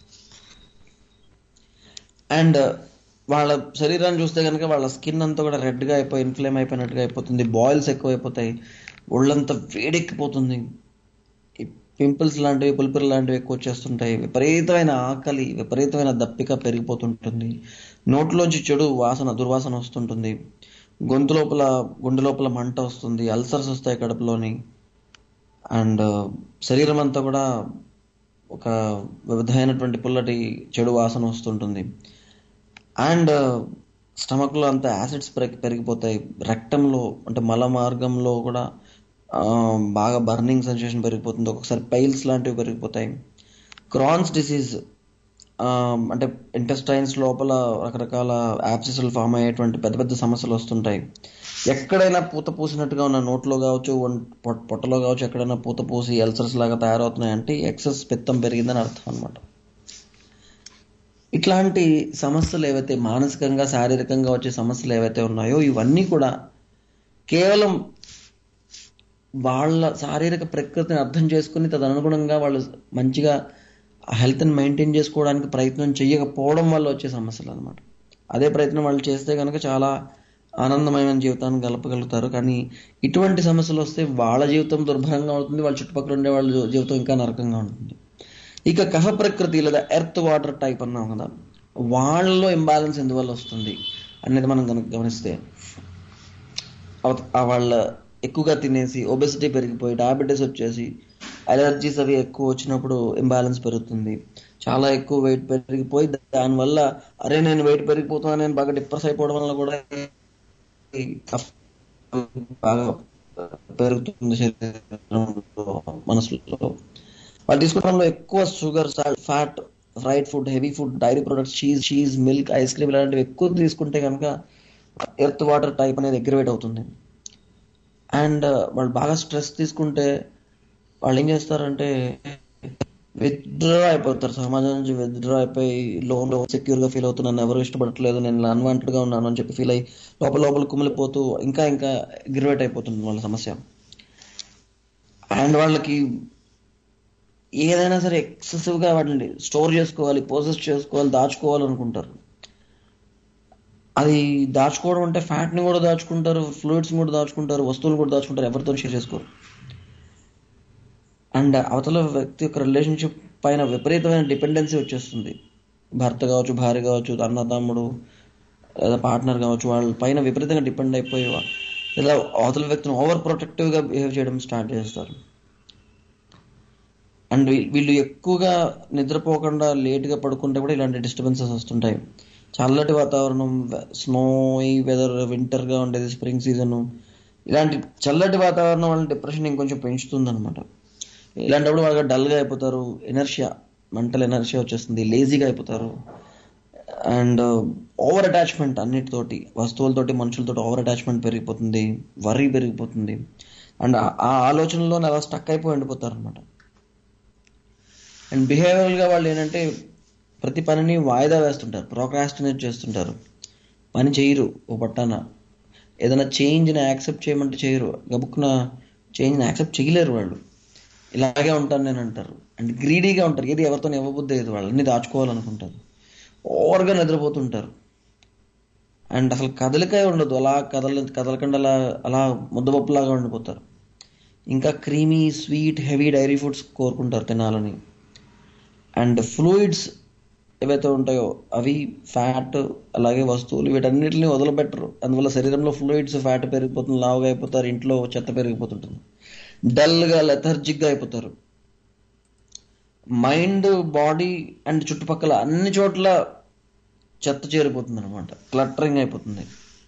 అండ్ వాళ్ళ శరీరాన్ని చూస్తే కనుక వాళ్ళ స్కిన్ అంతా కూడా రెడ్గా అయిపోయి ఇన్ఫ్లేమ్ అయిపోయినట్టుగా అయిపోతుంది బాయిల్స్ ఎక్కువైపోతాయి ఒళ్ళంతా వేడెక్కిపోతుంది ఈ పింపుల్స్ లాంటివి పులిపిరి లాంటివి ఎక్కువ వచ్చేస్తుంటాయి విపరీతమైన ఆకలి విపరీతమైన దప్పిక పెరిగిపోతుంటుంది నోట్లోంచి చెడు వాసన దుర్వాసన వస్తుంటుంది గొంతు లోపల గుండె లోపల మంట వస్తుంది అల్సర్స్ వస్తాయి కడుపులోని అండ్ శరీరం అంతా కూడా ఒక వివిధమైనటువంటి పుల్లటి చెడు వాసన వస్తుంటుంది అండ్ స్టమక్లో అంత యాసిడ్స్ పెరిగిపోతాయి రక్తంలో అంటే మల మార్గంలో కూడా ఆ, బాగా బర్నింగ్ సెన్సేషన్ పెరిగిపోతుంది ఒక్కొక్కసారి పైల్స్ లాంటివి పెరిగిపోతాయి క్రాన్స్ డిసీజ్ అంటే ఇంటెస్టైన్స్ లోపల రకరకాల యాప్సిస్లు ఫామ్ అయ్యేటువంటి పెద్ద పెద్ద సమస్యలు వస్తుంటాయి ఎక్కడైనా పూత పూసినట్టుగా ఉన్న నోట్లో కావచ్చు ఒంట్- పొట్- పొట్టలో కావచ్చు ఎక్కడైనా పూత పూసి ఎల్సర్స్ లాగా తయారవుతున్నాయంటే ఎక్సెస్ పిత్తం పెరిగిందని అర్థం అనమాట ఇట్లాంటి సమస్యలు ఏవైతే మానసికంగా శారీరకంగా వచ్చే సమస్యలు ఏవైతే ఉన్నాయో ఇవన్నీ కూడా కేవలం వాళ్ళ శారీరక ప్రకృతిని అర్థం చేసుకుని తదనుగుణంగా వాళ్ళు మంచిగా హెల్త్ని మెయింటైన్ చేసుకోవడానికి ప్రయత్నం చేయకపోవడం వల్ల వచ్చే సమస్యలు అనమాట అదే ప్రయత్నం వాళ్ళు చేస్తే కనుక చాలా ఆనందమైన జీవితాన్ని గడపగలుగుతారు కానీ ఇటువంటి సమస్యలు వస్తే వాళ్ళ జీవితం దుర్భరంగా ఉంటుంది వాళ్ళ చుట్టుపక్కల ఉండే వాళ్ళ జీ- జీవితం ఇంకా నరకంగా ఉంటుంది ఇక కఫ ప్రకృతి లేదా ఎర్త్ వాటర్ టైప్ అన్నాం కదా వాళ్ళలో ఇంబ్యాలెన్స్ ఎందువల్ల వస్తుంది అనేది మనం కనుక గమనిస్తే అవత- ఆ వాళ్ళ ఎక్కువగా తినేసి ఒబెసిటీ పెరిగిపోయి డయాబెటీస్ వచ్చేసి అలర్జీస్ అవి ఎక్కువ వచ్చినప్పుడు ఇంబ్యాలెన్స్ పెరుగుతుంది చాలా ఎక్కువ వెయిట్ పెరిగిపోయి దానివల్ల అరే నేను వెయిట్ పెరిగిపోతున్నా నేను బాగా డిప్రెస్ అయిపోవడం వల్ల కూడా ఈ కఫ్ బాగా పెరుగుతుంది శరీరంలో మనసులో వాళ్ళు తీసుకోవడంలో ఎక్కువ sugar fat fried food heavy food dairy products cheese cheese milk ice cream ఇలాంటివి ఎక్కువ తీసుకుంటే కనుక ఎర్త్ వాటర్ టైప్ అనేది అగ్రివేట్ అవుతుంది అండ్ వాళ్ళు బాగా స్ట్రెస్ తీసుకుంటే వాళ్ళు ఏం చేస్తారంటే విత్డ్రా అయిపోతారు సమాజం నుంచి విత్డ్రా అయిపోయి లోన్ సెక్యూర్ గా ఫీల్ అవుతున్నాను ఎవరు ఇష్టపడట్లేదు నేను అన్వాంటెడ్ గా ఉన్నాను అని చెప్పి ఫీల్ అయ్యి లోపల లోపల కుమిలిపోతూ ఇంకా ఇంకా అగ్రివేట్ అయిపోతుంది వాళ్ళ సమస్య అండ్ వాళ్ళకి ఏదైనా సరే ఎక్సెసివ్ గా వాటిని స్టోర్ చేసుకోవాలి పోసెస్ చేసుకోవాలి దాచుకోవాలి అనుకుంటారు అది దాచుకోవడం అంటే ఫ్యాట్ ని కూడా దాచుకుంటారు ఫ్లూయిడ్స్ కూడా దాచుకుంటారు వస్తువులు కూడా దాచుకుంటారు ఎవరితో షేర్ చేసుకోరు అండ్ అవతల వ్యక్తి యొక్క రిలేషన్షిప్ పైన విపరీతమైన డిపెండెన్సీ వచ్చేస్తుంది భర్త కావచ్చు భార్య కావచ్చు అన్నదమ్ముడు లేదా పార్ట్నర్ కావచ్చు వాళ్ళ పైన విపరీతంగా డిపెండ్ అయిపోయి లేదా అవతల వ్యక్తిని ఓవర్ ప్రొటెక్టివ్ గా బిహేవ్ చేయడం స్టార్ట్ చేస్తారు అండ్ వీళ్ళు ఎక్కువగా నిద్రపోకుండా లేట్ గా పడుకుంటే కూడా ఇలాంటి డిస్టర్బెన్సెస్ వస్తుంటాయి చల్లటి వాతావరణం స్నోయి వెదర్ వింటర్ గా ఉండేది స్ప్రింగ్ సీజన్ ఇలాంటి చల్లటి వాతావరణం వాళ్ళని డిప్రెషన్ ఇంకొంచెం పెంచుతుంది అనమాట ఇలాంటప్పుడు వాళ్ళకి డల్ గా అయిపోతారు ఎనర్షియా మెంటల్ ఎనర్షియా వచ్చేస్తుంది లేజీగా అయిపోతారు అండ్ ఓవర్ అటాచ్మెంట్ అన్నిటితోటి వస్తువులతోటి మనుషులతోటి ఓవర్ అటాచ్మెంట్ పెరిగిపోతుంది వరీ పెరిగిపోతుంది అండ్ ఆ ఆలోచనలో అలా స్టక్ అయిపోయి ఉండిపోతారు అనమాట అండ్ బిహేవియరల్ గా వాళ్ళు ఏంటంటే ప్రతి పనిని వాయిదా వేస్తుంటారు ప్రోక్రాస్టినేట్ చేస్తుంటారు పని చేయరు ఓ పట్టాన ఏదైనా చేంజ్ని యాక్సెప్ట్ చేయమంటే చేయరు గబుక్కున చేంజ్ని యాక్సెప్ట్ చేయలేరు వాళ్ళు ఇలాగే ఉంటాను నేను అంటారు అండ్ గ్రీడీగా ఉంటారు ఏది ఎవరితో ఇవ్వబుద్ధి లేదు వాళ్ళని దాచుకోవాలనుకుంటారు ఓవర్గా నిద్రపోతుంటారు అండ్ అసలు కదలికే ఉండదు అలా కదల కదలకుండా అలా అలా ముద్దపప్పులాగా ఉండిపోతారు ఇంకా creamy sweet heavy dairy foods కోరుకుంటారు తినాలని అండ్ ఫ్లూయిడ్స్ ఏవైతే ఉంటాయో అవి ఫ్యాట్ అలాగే వస్తువులు వీటన్నిటిని వదిలిపెట్టరు అందువల్ల శరీరంలో ఫ్లూయిడ్స్ ఫ్యాట్ పెరిగిపోతుంది లావుగా అయిపోతారు ఇంట్లో చెత్త పెరిగిపోతుంటుంది డల్గా లెథర్జిక్గా అయిపోతారు మైండ్ బాడీ అండ్ చుట్టుపక్కల అన్ని చోట్ల చెత్త చేరిపోతుంది అనమాట క్లటరింగ్ అయిపోతుంది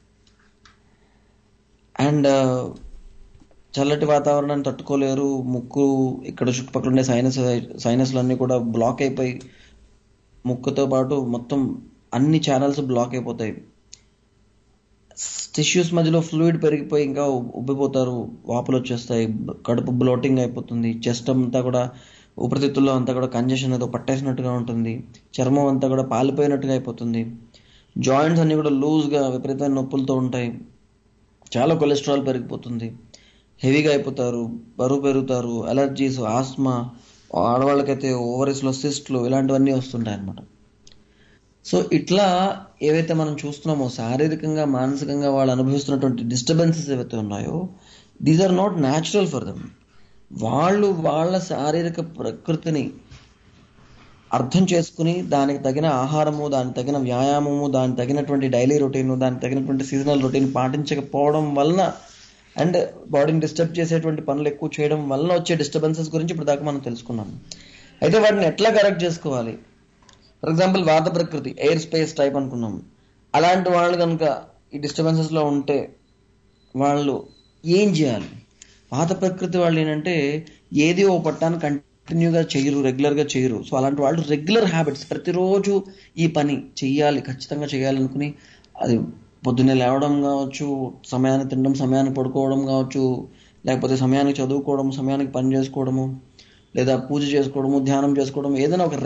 అండ్ చల్లటి వాతావరణాన్ని తట్టుకోలేరు ముక్కు ఇక్కడ చుట్టుపక్కల ఉండే సైనస్ సైనస్లు అన్నీ కూడా బ్లాక్ అయిపోయి ముక్కుతో పాటు మొత్తం అన్ని ఛానల్స్ బ్లాక్ అయిపోతాయి టిష్యూస్ మధ్యలో ఫ్లూయిడ్ పెరిగిపోయి ఇంకా ఉబ్బిపోతారు వాపులు వచ్చేస్తాయి కడుపు బ్లోటింగ్ అయిపోతుంది చెస్ట్ అంతా కూడా ఊపిరితిత్తుల్లో అంతా కూడా కంజెషన్ ఏదో పట్టేసినట్టుగా ఉంటుంది చర్మం అంతా కూడా పాలిపోయినట్టుగా అయిపోతుంది జాయింట్స్ అన్ని కూడా లూజ్గా విపరీతమైన నొప్పులతో ఉంటాయి చాలా కొలెస్ట్రాల్ పెరిగిపోతుంది హెవీగా అయిపోతారు బరువు పెరుగుతారు అలర్జీస్ ఆస్మా ఆడవాళ్ళకైతే ఓవరీస్లో సిస్ట్లు ఇలాంటివన్నీ వస్తుంటాయి అన్నమాట సో ఇట్లా ఏవైతే మనం చూస్తున్నామో శారీరకంగా మానసికంగా వాళ్ళు అనుభవిస్తున్నటువంటి డిస్టర్బెన్సెస్ ఏవైతే ఉన్నాయో these are not natural for them వాళ్ళు వాళ్ళ శారీరక ప్రకృతిని అర్థం చేసుకుని దానికి తగిన ఆహారము దానికి తగిన వ్యాయామము దానికి తగినటువంటి డైలీ రొటీన్ దానికి తగినటువంటి సీజనల్ రొటీన్ పాటించకపోవడం వలన అండ్ బాడీని డిస్టర్బ్ చేసేటువంటి పనులు ఎక్కువ చేయడం వలన వచ్చే డిస్టర్బెన్సెస్ గురించి ఇప్పుడు దాకా మనం తెలుసుకున్నాం అయితే వాటిని ఎట్లా కరెక్ట్ చేసుకోవాలి ఫర్ ఎగ్జాంపుల్ వాత ప్రకృతి ఎయిర్ స్పేస్ టైప్ అనుకున్నాం అలాంటి వాళ్ళు కనుక ఈ డిస్టర్బెన్సెస్ లో ఉంటే వాళ్ళు ఏం చేయాలి వాత ప్రకృతి వాళ్ళు ఏంటంటే ఏది ఓ పట్టాన్ని కంటిన్యూగా చేయరు రెగ్యులర్ గా చేయరు సో అలాంటి వాళ్ళు రెగ్యులర్ హ్యాబిట్స్ ప్రతిరోజు ఈ పని చెయ్యాలి ఖచ్చితంగా చేయాలనుకుని అది పొద్దున్నే లేవడం కావచ్చు సమయానికి తినడం సమయానికి పడుకోవడం కావచ్చు లేకపోతే సమయానికి చదువుకోవడం సమయానికి పని చేసుకోవడము లేదా పూజ చేసుకోవడము ధ్యానం చేసుకోవడం ఏదైనా ఒక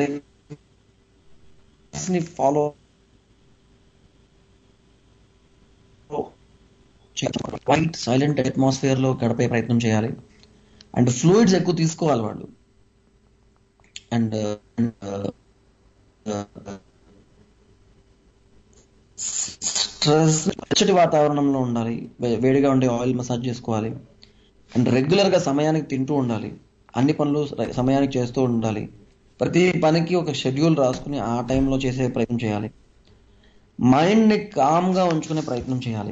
ని ఫాలో వైట్ సైలెంట్ అట్మాస్ఫియర్ లో గడిపే ప్రయత్నం చేయాలి అండ్ ఫ్లూయిడ్స్ ఎక్కువ తీసుకోవాలి వాళ్ళు అండ్ స్ట్రెస్ వెచ్చటి వాతావరణంలో ఉండాలి వే- వేడిగా ఉండే ఆయిల్ మసాజ్ చేసుకోవాలి అండ్ రెగ్యులర్ గా సమయానికి తింటూ ఉండాలి అన్ని పనులు స- సమయానికి చేస్తూ ఉండాలి ప్రతి పనికి ఒక షెడ్యూల్ రాసుకుని ఆ టైంలో చేసే ప్రయత్నం చేయాలి మైండ్ ని కామ్ గా ఉంచుకునే ప్రయత్నం చేయాలి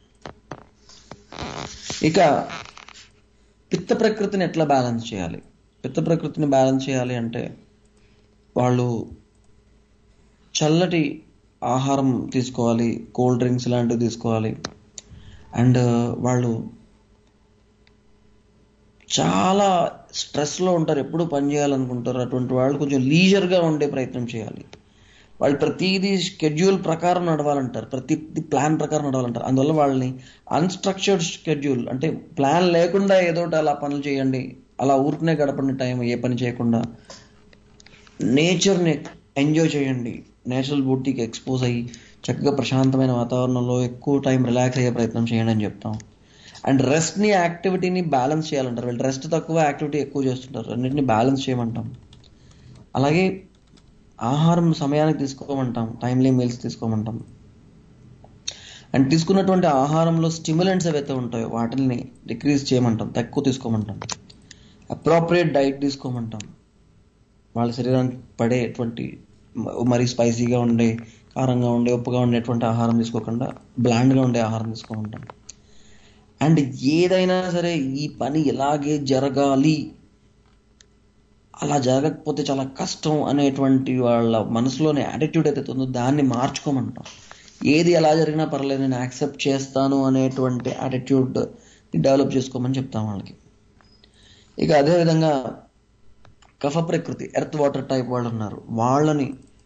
ఇక పిత్త ప్రకృతిని ఎట్లా బ్యాలెన్స్ చేయాలి పిత్త ప్రకృతిని బ్యాలెన్స్ చేయాలి అంటే వాళ్ళు చల్లటి ఆహారం తీసుకోవాలి కూల్ డ్రింక్స్ లాంటివి తీసుకోవాలి అండ్ వాళ్ళు చాలా స్ట్రెస్లో ఉంటారు ఎప్పుడు పని చేయాలనుకుంటారు అటువంటి వాళ్ళు కొంచెం లీజర్గా ఉండే ప్రయత్నం చేయాలి వాళ్ళు ప్రతిదీ షెడ్యూల్ ప్రకారం నడవాలంటారు ప్రతి ప్లాన్ ప్రకారం నడవాలంటారు అందువల్ల వాళ్ళని అన్స్ట్రక్చర్డ్ షెడ్యూల్ అంటే ప్లాన్ లేకుండా ఏదో ఒకటి అలా పనులు చేయండి అలా ఊరికనే గడపండి టైం ఏ పని చేయకుండా నేచర్ని ఎంజాయ్ చేయండి నేచురల్ బ్యూటీకి ఎక్స్పోజ్ అయ్యి చక్కగా ప్రశాంతమైన వాతావరణంలో ఎక్కువ టైం రిలాక్స్ అయ్యే ప్రయత్నం చేయండి అని చెప్తాం అండ్ రెస్ట్ని యాక్టివిటీని బ్యాలెన్స్ చేయాలంటారు వీళ్ళు రెస్ట్ తక్కువ యాక్టివిటీ ఎక్కువ చేస్తుంటారు అన్నింటిని బ్యాలెన్స్ చేయమంటాం అలాగే ఆహారం సమయానికి తీసుకోమంటాం టైమ్లీ మీల్స్ తీసుకోమంటాం అండ్ తీసుకున్నటువంటి ఆహారంలో స్టిమ్యులెంట్స్ ఏవైతే ఉంటాయో వాటిని డిక్రీజ్ చేయమంటాం తక్కువ తీసుకోమంటాం అప్రాప్రియేట్ డైట్ తీసుకోమంటాం వాళ్ళ శరీరానికి పడేటువంటి మ- మరీ స్పైసీగా ఉండే కారంగా ఉండే ఉప్పుగా ఉండేటువంటి ఆహారం తీసుకోకుండా బ్లాండ్గా ఉండే ఆహారం తీసుకోమంటాం అండ్ ఏదైనా సరే ఈ పని ఇలాగే జరగాలి అలా జరగకపోతే చాలా కష్టం అనేటువంటి వాళ్ళ మనసులోని యాటిట్యూడ్ ఏదైతే ఉందో దాన్ని మార్చుకోమంటాం ఏది ఎలా జరిగినా పర్లేదు నేను యాక్సెప్ట్ చేస్తాను అనేటువంటి యాటిట్యూడ్ డెవలప్ చేసుకోమని చెప్తాం వాళ్ళకి ఇక అదేవిధంగా కఫ ప్రకృతి ఎర్త్ వాటర్ టైప్ వాళ్ళు ఉన్నారు వాళ్ళని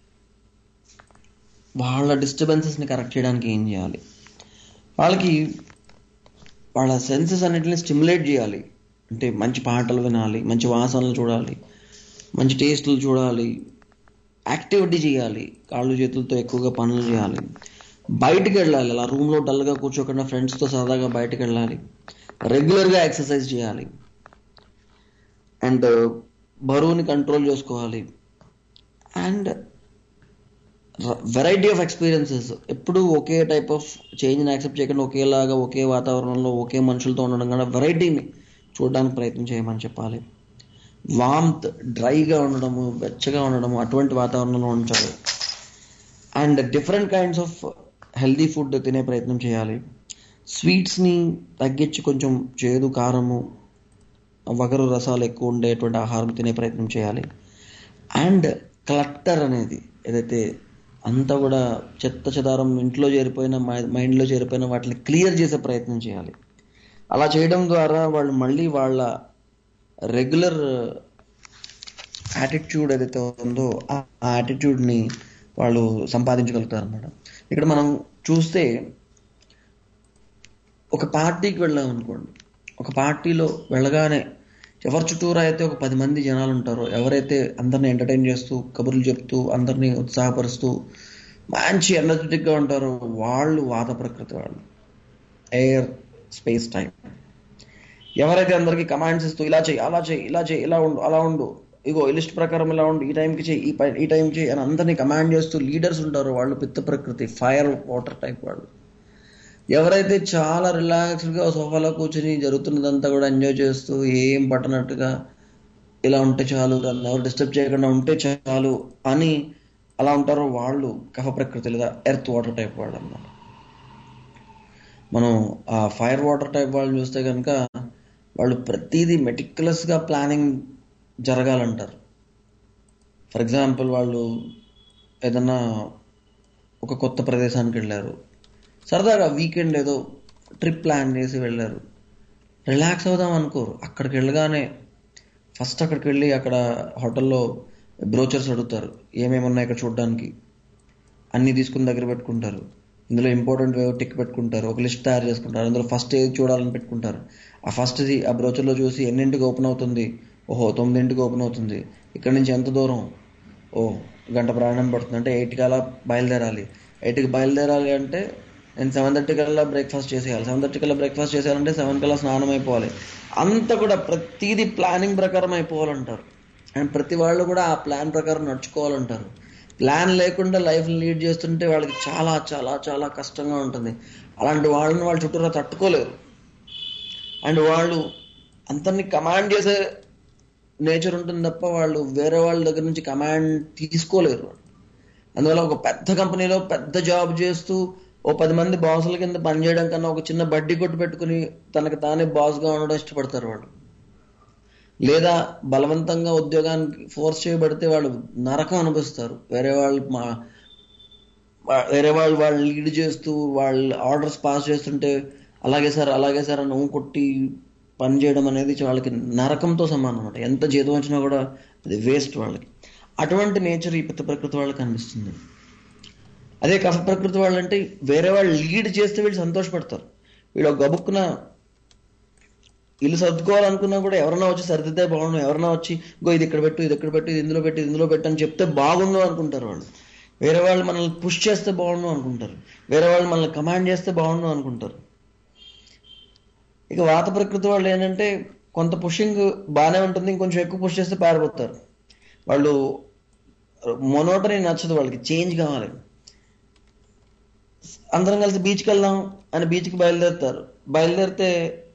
వాళ్ళ డిస్టర్బెన్సెస్ని కరెక్ట్ చేయడానికి ఏం చేయాలి వాళ్ళకి వాళ్ళ సెన్సెస్ అన్నిటిని స్టిమ్యులేట్ చేయాలి అంటే మంచి పాటలు వినాలి మంచి వాసనలు చూడాలి మంచి టేస్టులు చూడాలి యాక్టివిటీ చేయాలి కాళ్ళు చేతులతో ఎక్కువగా పనులు చేయాలి బయటికి వెళ్ళాలి అలా రూమ్లో డల్గా కూర్చోకుండా ఫ్రెండ్స్తో సరదాగా బయటకు వెళ్ళాలి రెగ్యులర్గా ఎక్సర్సైజ్ చేయాలి అండ్ బరువుని కంట్రోల్ చేసుకోవాలి అండ్ వెరైటీ ఆఫ్ ఎక్స్పీరియన్సెస్ ఎప్పుడు ఒకే టైప్ ఆఫ్ చేంజ్ని యాక్సెప్ట్ చేయకుండా ఒకేలాగా ఒకే వాతావరణంలో ఒకే మనుషులతో ఉండడం కన్నా వెరైటీని చూడడానికి ప్రయత్నం చేయమని చెప్పాలి వామ్త్ డ్రైగా ఉండడము వెచ్చగా ఉండడము అటువంటి వాతావరణంలో ఉంచాలి and different kinds of healthy food తినే ప్రయత్నం చేయాలి స్వీట్స్ని తగ్గించి కొంచెం చేదు కారము వగరు రసాలు ఎక్కువ ఉండేటువంటి ఆహారం తినే ప్రయత్నం చేయాలి అండ్ క్లట్టర్ అనేది ఏదైతే అంతా కూడా చెత్త చెదారం ఇంట్లో చేరిపోయిన మై- మైండ్లో చేరిపోయిన వాటిని క్లియర్ చేసే ప్రయత్నం చేయాలి అలా చేయడం ద్వారా వాళ్ళు మళ్ళీ వాళ్ళ రెగ్యులర్ యాటిట్యూడ్ ఏదైతే ఉందో ఆ యాటిట్యూడ్ని వాళ్ళు సంపాదించగలుగుతారు అన్నమాట ఇక్కడ మనం చూస్తే ఒక పార్టీకి వెళ్ళాం అనుకోండి ఒక పార్టీలో వెళ్ళగానే ఎవరి చుట్టూరా అయితే ఒక పది మంది జనాలు ఉంటారో ఎవరైతే అందరిని ఎంటర్టైన్ చేస్తూ కబుర్లు చెప్తూ అందరినీ ఉత్సాహపరుస్తూ మంచి ఎనర్జెటిక్గా ఉంటారో వాళ్ళు వాత ప్రకృతి వాళ్ళు ఎయిర్ స్పేస్ టైం ఎవరైతే అందరికీ కమాండ్స్ ఇస్తూ ఇలా చేయి అలా చేయి ఇలా చేయి ఇలా ఉండు అలా ఉండు ఇగో ఈ లిస్ట్ ప్రకారం ఇలా ఉండు ఈ టైంకి చేయి ఈ పై ఈ టైంకి చేయి అని అందరినీ కమాండ్ చేస్తూ లీడర్స్ ఉంటారు వాళ్ళు పిత్త ప్రకృతి ఫైర్ వాటర్ టైప్ వాళ్ళు ఎవరైతే చాలా రిలాక్స్డ్గా సోఫాలో కూర్చుని జరుగుతున్నదంతా కూడా ఎంజాయ్ చేస్తూ ఏం పట్టనట్టుగా ఇలా ఉంటే చాలు నన్ను ఎవరు డిస్టర్బ్ చేయకుండా ఉంటే చాలు అని అలా ఉంటారో వాళ్ళు కఫ ప్రకృతి లేదా ఎర్త్ వాటర్ టైప్ వాళ్ళు అన్నమాట మనం ఆ ఫైర్ వాటర్ టైప్ వాళ్ళని చూస్తే కనుక వాళ్ళు ప్రతిదీ మెటిక్యులస్గా ప్లానింగ్ జరగాలంటారు ఫర్ ఎగ్జాంపుల్ వాళ్ళు ఏదన్నా ఒక కొత్త ప్రదేశానికి వెళ్ళారు సరదాగా వీకెండ్ ఏదో ట్రిప్ ప్లాన్ చేసి వెళ్ళారు రిలాక్స్ అవుదాం అనుకోరు అక్కడికి వెళ్ళగానే ఫస్ట్ అక్కడికి వెళ్ళి అక్కడ హోటల్లో బ్రోచర్స్ అడుగుతారు ఏమేమి ఉన్నాయి ఇక్కడ చూడడానికి అన్నీ తీసుకుని దగ్గర పెట్టుకుంటారు ఇందులో ఇంపార్టెంట్ టిక్ పెట్టుకుంటారు ఒక లిస్ట్ తయారు చేసుకుంటారు అందులో ఫస్ట్ ఏది చూడాలని పెట్టుకుంటారు ఆ ఫస్ట్ది ఆ బ్రోచర్లో చూసి ఎన్నింటికి ఓపెన్ అవుతుంది ఓహో తొమ్మిదింటికి ఓపెన్ అవుతుంది ఇక్కడ నుంచి ఎంత దూరం ఓ గంట ప్రయాణం పడుతుంది అంటే ఎయిట్కి అలా బయలుదేరాలి ఎయిట్కి బయలుదేరాలి అంటే నేను సెవెన్ థర్టీ కల్లా బ్రేక్ఫాస్ట్ చేసేయాలి సెవెన్ థర్టీ కల్లా బ్రేక్ఫాస్ట్ చేసేయాలంటే సెవెన్ కల్లా స్నానం అయిపోవాలి అంతా కూడా ప్రతిదీ ప్లానింగ్ ప్రకారం అయిపోవాలంటారు అండ్ ప్రతి వాళ్ళు కూడా ఆ ప్లాన్ ప్రకారం నడుచుకోవాలంటారు ప్లాన్ లేకుండా లైఫ్ లీడ్ చేస్తుంటే వాళ్ళకి చాలా చాలా చాలా కష్టంగా ఉంటుంది అలాంటి వాళ్ళని వాళ్ళ చుట్టూరా తట్టుకోలేరు అండ్ వాళ్ళు అందరినీ కమాండ్ చేసే నేచర్ ఉంటుంది తప్ప వాళ్ళు వేరే వాళ్ళ దగ్గర నుంచి కమాండ్ తీసుకోలేరు అందువల్ల ఒక పెద్ద కంపెనీలో పెద్ద జాబ్ చేస్తూ ఓ పది మంది బాసుల కింద పనిచేయడం కన్నా ఒక చిన్న బడ్డీ కొట్టు పెట్టుకుని తనకు తానే బాస్గా ఉండడం ఇష్టపడతారు వాళ్ళు లేదా బలవంతంగా ఉద్యోగానికి ఫోర్స్ చేయబడితే వాళ్ళు నరకం అనుభవిస్తారు వేరే వాళ్ళు మా వా- వేరే వాళ్ళు వాళ్ళు లీడ్ చేస్తూ వాళ్ళు ఆర్డర్స్ పాస్ చేస్తుంటే అలాగే సార్ అలాగే సార్ అని నువ్వు కొట్టి పని చేయడం అనేది వాళ్ళకి నరకంతో సమానం అనమాట ఎంత జీతం వచ్చినా కూడా అది వేస్ట్ వాళ్ళకి అటువంటి నేచర్ ఈ పిత్త ప్రకృతి వాళ్ళకి కనిపిస్తుంది అదే కఫ ప్రకృతి వాళ్ళంటే వేరే వాళ్ళు లీడ్ చేస్తే వీళ్ళు సంతోషపడతారు వీళ్ళు ఒక గబుక్కున ఇల్లు సర్దుకోవాలనుకున్నా కూడా ఎవరన్నా వచ్చి సర్దితే బాగుండు ఎవరన్నా వచ్చి గో ఇది ఇక్కడ పెట్టు ఇది ఇక్కడ పెట్టు ఇది ఇందులో పెట్టు ఇది ఇందులో పెట్టు అని చెప్తే బాగుండు అనుకుంటారు వాళ్ళు వేరే వాళ్ళు మనల్ని పుష్ చేస్తే బాగుండు అనుకుంటారు వేరే వాళ్ళు మనల్ని కమాండ్ చేస్తే బాగుండు అనుకుంటారు ఇక వాత ప్రకృతి వాళ్ళు ఏంటంటే కొంత పుషింగ్ బాగానే ఉంటుంది ఇంకొంచెం ఎక్కువ పుష్ చేస్తే పారిపోతారు వాళ్ళు మొనోటనీ నచ్చదు వాళ్ళకి చేంజ్ కావాలి అందరం కలిసి బీచ్కి వెళ్దాం అని బీచ్కి బయలుదేరుతారు బయలుదేరితే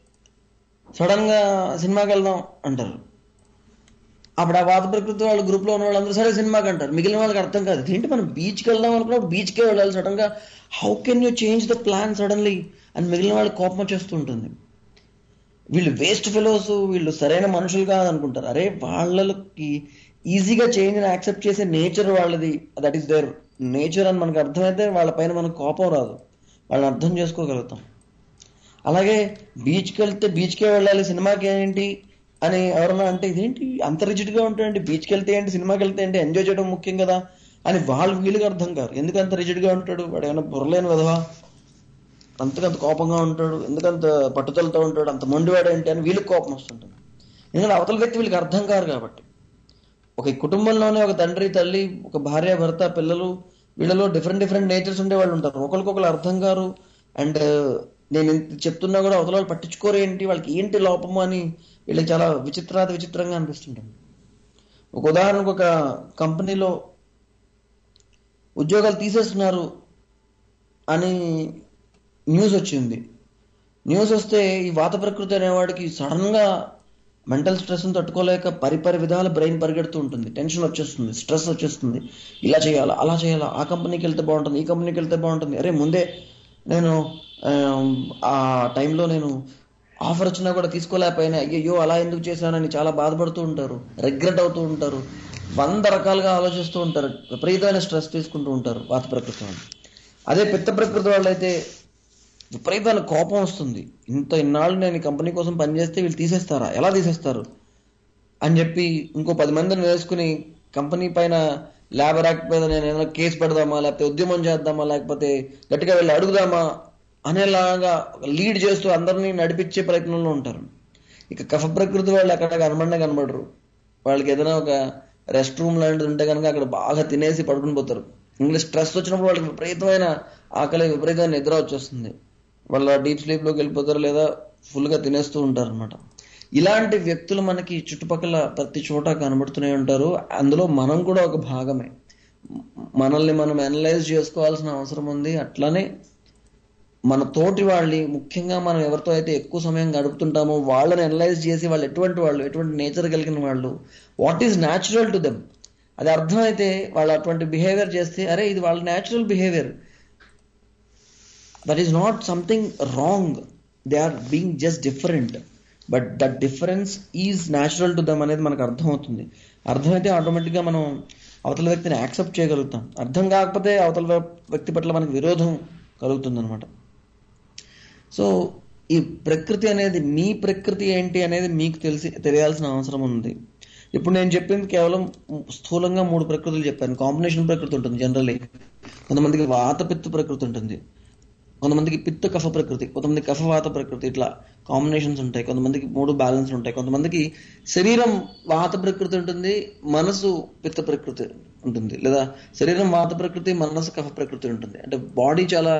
సడన్ గా సినిమాకి వెళ్దాం అంటారు అప్పుడు ఆ వాత ప్రకృతి వాళ్ళ గ్రూప్ లో ఉన్న వాళ్ళందరూ సరే సినిమాకి అంటారు మిగిలిన వాళ్ళకి అర్థం కాదు ఏంటి మనం బీచ్కి వెళ్దాం అనుకున్నప్పుడు బీచ్కే వెళ్ళాలి సడన్ గా how can you change the plan suddenly అని మిగిలిన వాళ్ళకి కోపం వచ్చేస్తూ ఉంటుంది వీళ్ళు వేస్ట్ ఫెలోస్ వీళ్ళు సరైన మనుషులు కాదనుకుంటారు అరే వాళ్ళకి ఈజీగా చేంజ్ యాక్సెప్ట్ చేసే నేచర్ వాళ్ళది దట్ ఈస్ దేర్ నేచర్ అని మనకు అర్థమైతే వాళ్ళ పైన మనకు కోపం రాదు వాళ్ళని అర్థం చేసుకోగలుగుతాం అలాగే బీచ్కి వెళ్తే బీచ్కే వెళ్ళాలి సినిమాకి ఏంటి అని ఎవరన్నా అంటే ఇదేంటి అంత రిజిడ్గా ఉంటాయండి బీచ్కి వెళ్తే ఏంటి సినిమాకి వెళ్తే ఏంటి ఎంజాయ్ చేయడం ముఖ్యం కదా అని వాళ్ళు వీళ్ళకి అర్థం కాదు ఎందుకు అంత రిజిడ్గా ఉంటాడు వాడు ఏమైనా బుర్రలేని విధవా అంతకంత కోపంగా ఉంటాడు ఎందుకంత పట్టుదలతో ఉంటాడు అంత మొండివాడు ఏంటి అని వీళ్ళకి కోపం వస్తుంటుంది ఎందుకంటే అవతల వ్యక్తి వీళ్ళకి అర్థం కారు కాబట్టి ఒక కుటుంబంలోనే ఒక తండ్రి తల్లి ఒక భార్య భర్త పిల్లలు వీళ్ళలో డిఫరెంట్ డిఫరెంట్ నేచర్స్ ఉండే వాళ్ళు ఉంటారు ఒకరికొకరు అర్థం కారు అండ్ నేను ఇంత చెప్తున్నా కూడా అవతల వాళ్ళు పట్టించుకోరు ఏంటి వాళ్ళకి ఏంటి లోపము అని వీళ్ళకి చాలా విచిత్రాతి విచిత్రంగా అనిపిస్తుంటుంది ఒక ఉదాహరణకు ఒక కంపెనీలో ఉద్యోగాలు తీసేస్తున్నారు అని న్యూస్ వచ్చింది న్యూస్ వస్తే ఈ వాత ప్రకృతి అనేవాడికి సడన్ గా మెంటల్ స్ట్రెస్ తట్టుకోలేక పరిపరి విధాల బ్రెయిన్ పరిగెడుతూ ఉంటుంది టెన్షన్ వచ్చేస్తుంది స్ట్రెస్ వచ్చేస్తుంది ఇలా చేయాలా అలా చేయాలా ఆ కంపెనీకి వెళ్తే బాగుంటుంది ఈ కంపెనీకి వెళ్తే బాగుంటుంది అరే ముందే నేను ఆ, ఆ టైంలో నేను ఆఫర్ వచ్చినా కూడా తీసుకోలేకపోయినా అయ్యో అలా ఎందుకు చేశానని చాలా బాధపడుతూ ఉంటారు రిగ్రెట్ అవుతూ ఉంటారు వంద రకాలుగా ఆలోచిస్తూ ఉంటారు విపరీతమైన స్ట్రెస్ తీసుకుంటూ ఉంటారు వాత ప్రకృతి వాళ్ళు అదే పిత్త ప్రకృతి వాళ్ళు అయితే విపరీతమైన కోపం వస్తుంది ఇంత ఇన్నాళ్ళు నేను ఈ కంపెనీ కోసం పనిచేస్తే వీళ్ళు తీసేస్తారా ఎలా తీసేస్తారు అని చెప్పి ఇంకో పది మందిని వేసుకుని కంపెనీ పైన లేబర్ యాక్ట్ మీద నేను ఏదైనా కేసు పెడదామా లేకపోతే ఉద్యమం చేద్దామా లేకపోతే గట్టిగా వెళ్ళి అడుగుదామా అనేలాగా లీడ్ చేస్తూ అందరినీ నడిపించే ప్రయత్నంలో ఉంటారు ఇక కఫ ప్రకృతి వాళ్ళు ఎక్కడ కనబడినా కనబడరు వాళ్ళకి ఏదైనా ఒక రెస్ట్ రూమ్ లాంటిది ఉంటే కనుక అక్కడ బాగా తినేసి పడుకుని పోతారు ఇంగ్లీష్ స్ట్రెస్ వచ్చినప్పుడు వాళ్ళకి విపరీతమైన ఆకలి విపరీతమైన నిద్ర వచ్చేస్తుంది వాళ్ళ డీప్ స్లీప్ లోకి వెళ్ళిపోతారు లేదా ఫుల్ గా తినేస్తూ ఉంటారు అనమాట ఇలాంటి వ్యక్తులు మనకి చుట్టుపక్కల ప్రతి చోట కనబడుతూనే ఉంటారు అందులో మనం కూడా ఒక భాగమే మనల్ని మనం అనలైజ్ చేసుకోవాల్సిన అవసరం ఉంది అట్లానే మన తోటి వాళ్ళని ముఖ్యంగా మనం ఎవరితో అయితే ఎక్కువ సమయం గడుపుతుంటామో వాళ్ళని అనలైజ్ చేసి వాళ్ళు ఎటువంటి వాళ్ళు ఎటువంటి నేచర్ కలిగిన వాళ్ళు what is natural to them అది అర్థమైతే వాళ్ళు అటువంటి బిహేవియర్ చేస్తే అరే ఇది వాళ్ళ natural behaviour that is not something wrong they are being just different but that difference is natural to them అనేది మనకు అర్థమవుతుంది అర్థమైతే ఆటోమేటిక్గా మనం అవతల వ్యక్తిని యాక్సెప్ట్ చేయగలుగుతాం అర్థం కాకపోతే అవతల వ్యక్తి పట్ల మనకు విరోధం కలుగుతుంది అనమాట సో ఈ ప్రకృతి అనేది మీ ప్రకృతి ఏంటి అనేది మీకు తెలిసి తెలియాల్సిన అవసరం ఉంది ఇప్పుడు నేను చెప్పింది కేవలం స్థూలంగా మూడు ప్రకృతులు చెప్పాను కాంబినేషన్ ప్రకృతి ఉంటుంది జనరల్లీ కొంతమందికి వాత పిత్త ప్రకృతి ఉంటుంది కొంతమందికి పిత్త కఫ ప్రకృతి కొంతమంది కఫ వాత ప్రకృతి ఇట్లా కాంబినేషన్స్ ఉంటాయి కొంతమందికి మూడు బ్యాలెన్స్ ఉంటాయి కొంతమందికి శరీరం వాత ప్రకృతి ఉంటుంది మనసు పిత్త ప్రకృతి ఉంటుంది లేదా శరీరం వాత ప్రకృతి మనసు కఫ ప్రకృతి ఉంటుంది అంటే బాడీ చాలా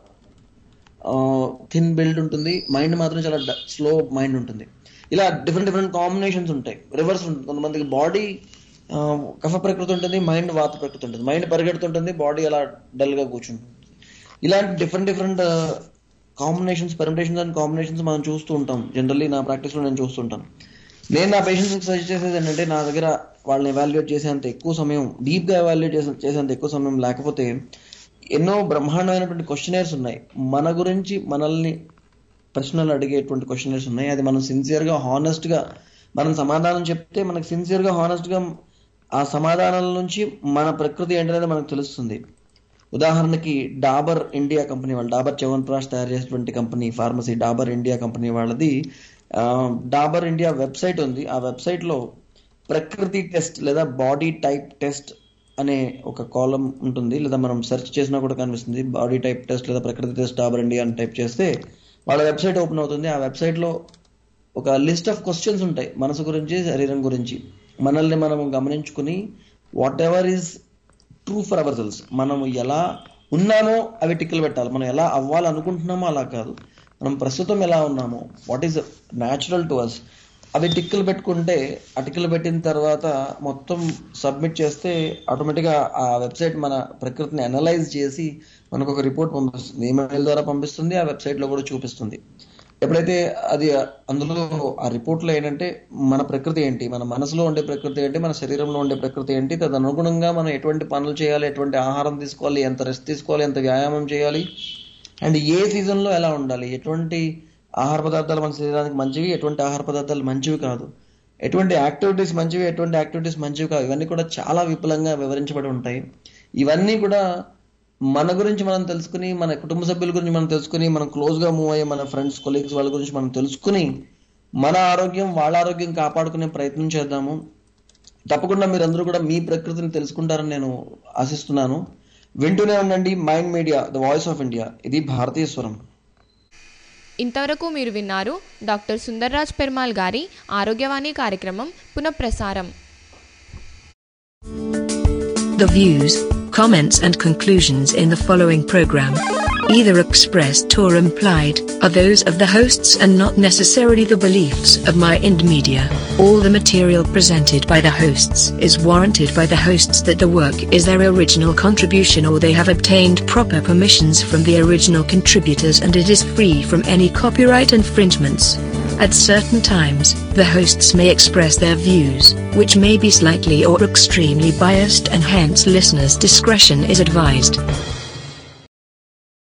థిన్ బిల్డ్ ఉంటుంది మైండ్ మాత్రం చాలా స్లో మైండ్ ఉంటుంది ఇలా డిఫరెంట్ డిఫరెంట్ కాంబినేషన్స్ ఉంటాయి రివర్స్ ఉంటుంది కొంతమందికి బాడీ కఫ ప్రకృతి ఉంటుంది మైండ్ వాత ప్రకృతి ఉంటుంది మైండ్ పరిగెడుతుంటుంది బాడీ అలా డల్ గా కూర్చుంటుంది ఇలాంటి different different combinations permutations and combinations మనం చూస్తూ ఉంటాం జనరల్లీ నా ప్రాక్టీస్ లో నేను చూస్తుంటాను నేను నా పేషెంట్స్ సజెస్ట్ చేసేది ఏంటంటే నా దగ్గర వాళ్ళని ఎవాల్యుయేట్ చేసేంత ఎక్కువ సమయం డీప్ గా ఎవాల్యుయేట్ చేసే చేసేంత ఎక్కువ సమయం లేకపోతే ఎన్నో బ్రహ్మాండమైనటువంటి క్వశ్చనర్స్ ఉన్నాయి మన గురించి మనల్ని ప్రశ్నలు అడిగేటువంటి క్వశ్చనర్స్ ఉన్నాయి అది మనం సిన్సియర్ గా హానెస్ట్ గా మనం సమాధానం చెప్తే మనకి సిన్సియర్ గా హానెస్ట్ గా ఆ సమాధానాల నుంచి మన ప్రకృతి ఏంటనేది మనకు తెలుస్తుంది ఉదాహరణకి డాబర్ ఇండియా కంపెనీ వాళ్ళు డాబర్ చ్యవన్ప్రాష్ తయారు చేసేటువంటి company pharmacy Dabur India company వాళ్ళది డాబర్ ఇండియా వెబ్సైట్ ఉంది ఆ వెబ్సైట్లో ప్రకృతి టెస్ట్ లేదా బాడీ టైప్ టెస్ట్ అనే ఒక కాలం ఉంటుంది లేదా మనం సెర్చ్ చేసినా కూడా కనిపిస్తుంది బాడీ టైప్ టెస్ట్ లేదా ప్రకృతి టెస్ట్ డాబర్ ఇండియా అని టైప్ చేస్తే వాళ్ళ వెబ్సైట్ ఓపెన్ అవుతుంది ఆ వెబ్సైట్లో ఒక లిస్ట్ ఆఫ్ క్వశ్చన్స్ ఉంటాయి మనసు గురించి శరీరం గురించి మనల్ని మనం గమనించుకుని whatever is true for our cells మనం ఎలా ఉన్నామో అవి టిక్కులు పెట్టాలి మనం ఎలా అవ్వాలనుకుంటున్నామో అలా కాదు మనం ప్రస్తుతం ఎలా ఉన్నామో what is natural to us అవి టిక్కులు పెట్టుకుంటే ఆ టిక్కులు పెట్టిన తర్వాత మొత్తం సబ్మిట్ చేస్తే ఆటోమేటిక్గా ఆ వెబ్సైట్ మన ప్రకృతిని అనలైజ్ చేసి మనకు ఒక రిపోర్ట్ పంపిస్తుంది ఈమెయిల్ ద్వారా పంపిస్తుంది ఆ వెబ్సైట్లో కూడా చూపిస్తుంది ఎప్పుడైతే అది అందులో ఆ రిపోర్ట్లో ఏంటంటే మన ప్రకృతి ఏంటి మన మనసులో ఉండే ప్రకృతి ఏంటి మన శరీరంలో ఉండే ప్రకృతి ఏంటి తదనుగుణంగా మనం ఎటువంటి పనులు చేయాలి ఎటువంటి ఆహారం తీసుకోవాలి ఎంత రెస్ట్ తీసుకోవాలి ఎంత వ్యాయామం చేయాలి అండ్ ఏ సీజన్లో ఎలా ఉండాలి ఎటువంటి ఆహార పదార్థాలు మన శరీరానికి మంచివి ఎటువంటి ఆహార పదార్థాలు మంచివి కాదు ఎటువంటి యాక్టివిటీస్ మంచివి ఎటువంటి యాక్టివిటీస్ మంచివి కాదు ఇవన్నీ కూడా చాలా విపులంగా వివరించబడి ఉంటాయి ఇవన్నీ కూడా మన గురించి మనం తెలుసుకుని మన కుటుంబ సభ్యుల గురించి మనం తెలుసుకుని మనం క్లోజ్గా మూవ్ అయ్యే మన ఫ్రెండ్స్ కొలీగ్స్ వాళ్ళ గురించి మనం తెలుసుకుని మన ఆరోగ్యం వాళ్ళ ఆరోగ్యం కాపాడుకునే ప్రయత్నం చేద్దాము తప్పకుండా మీరందరూ కూడా మీ ప్రకృతిని తెలుసుకుంటారని నేను ఆశిస్తున్నాను వింటూనే ఉండండి mind media the voice of India ఇది భారతీయ స్వరం ఇంతవరకు మీరు విన్నారు డాక్టర్ సుందర్రాజ్ పెర్మాల్ గారి ఆరోగ్యవాణి కార్యక్రమం పునఃప్రసారం The views, comments, and conclusions in the following program, either expressed or implied, are those of the hosts and not necessarily the beliefs of My Ind Media. All the material presented by the hosts is warranted by the hosts that the work is their original contribution or they have obtained proper permissions from the original contributors and it is free from any copyright infringements. At certain times, the hosts may express their views, which may be slightly or extremely biased and hence listeners' discretion is advised.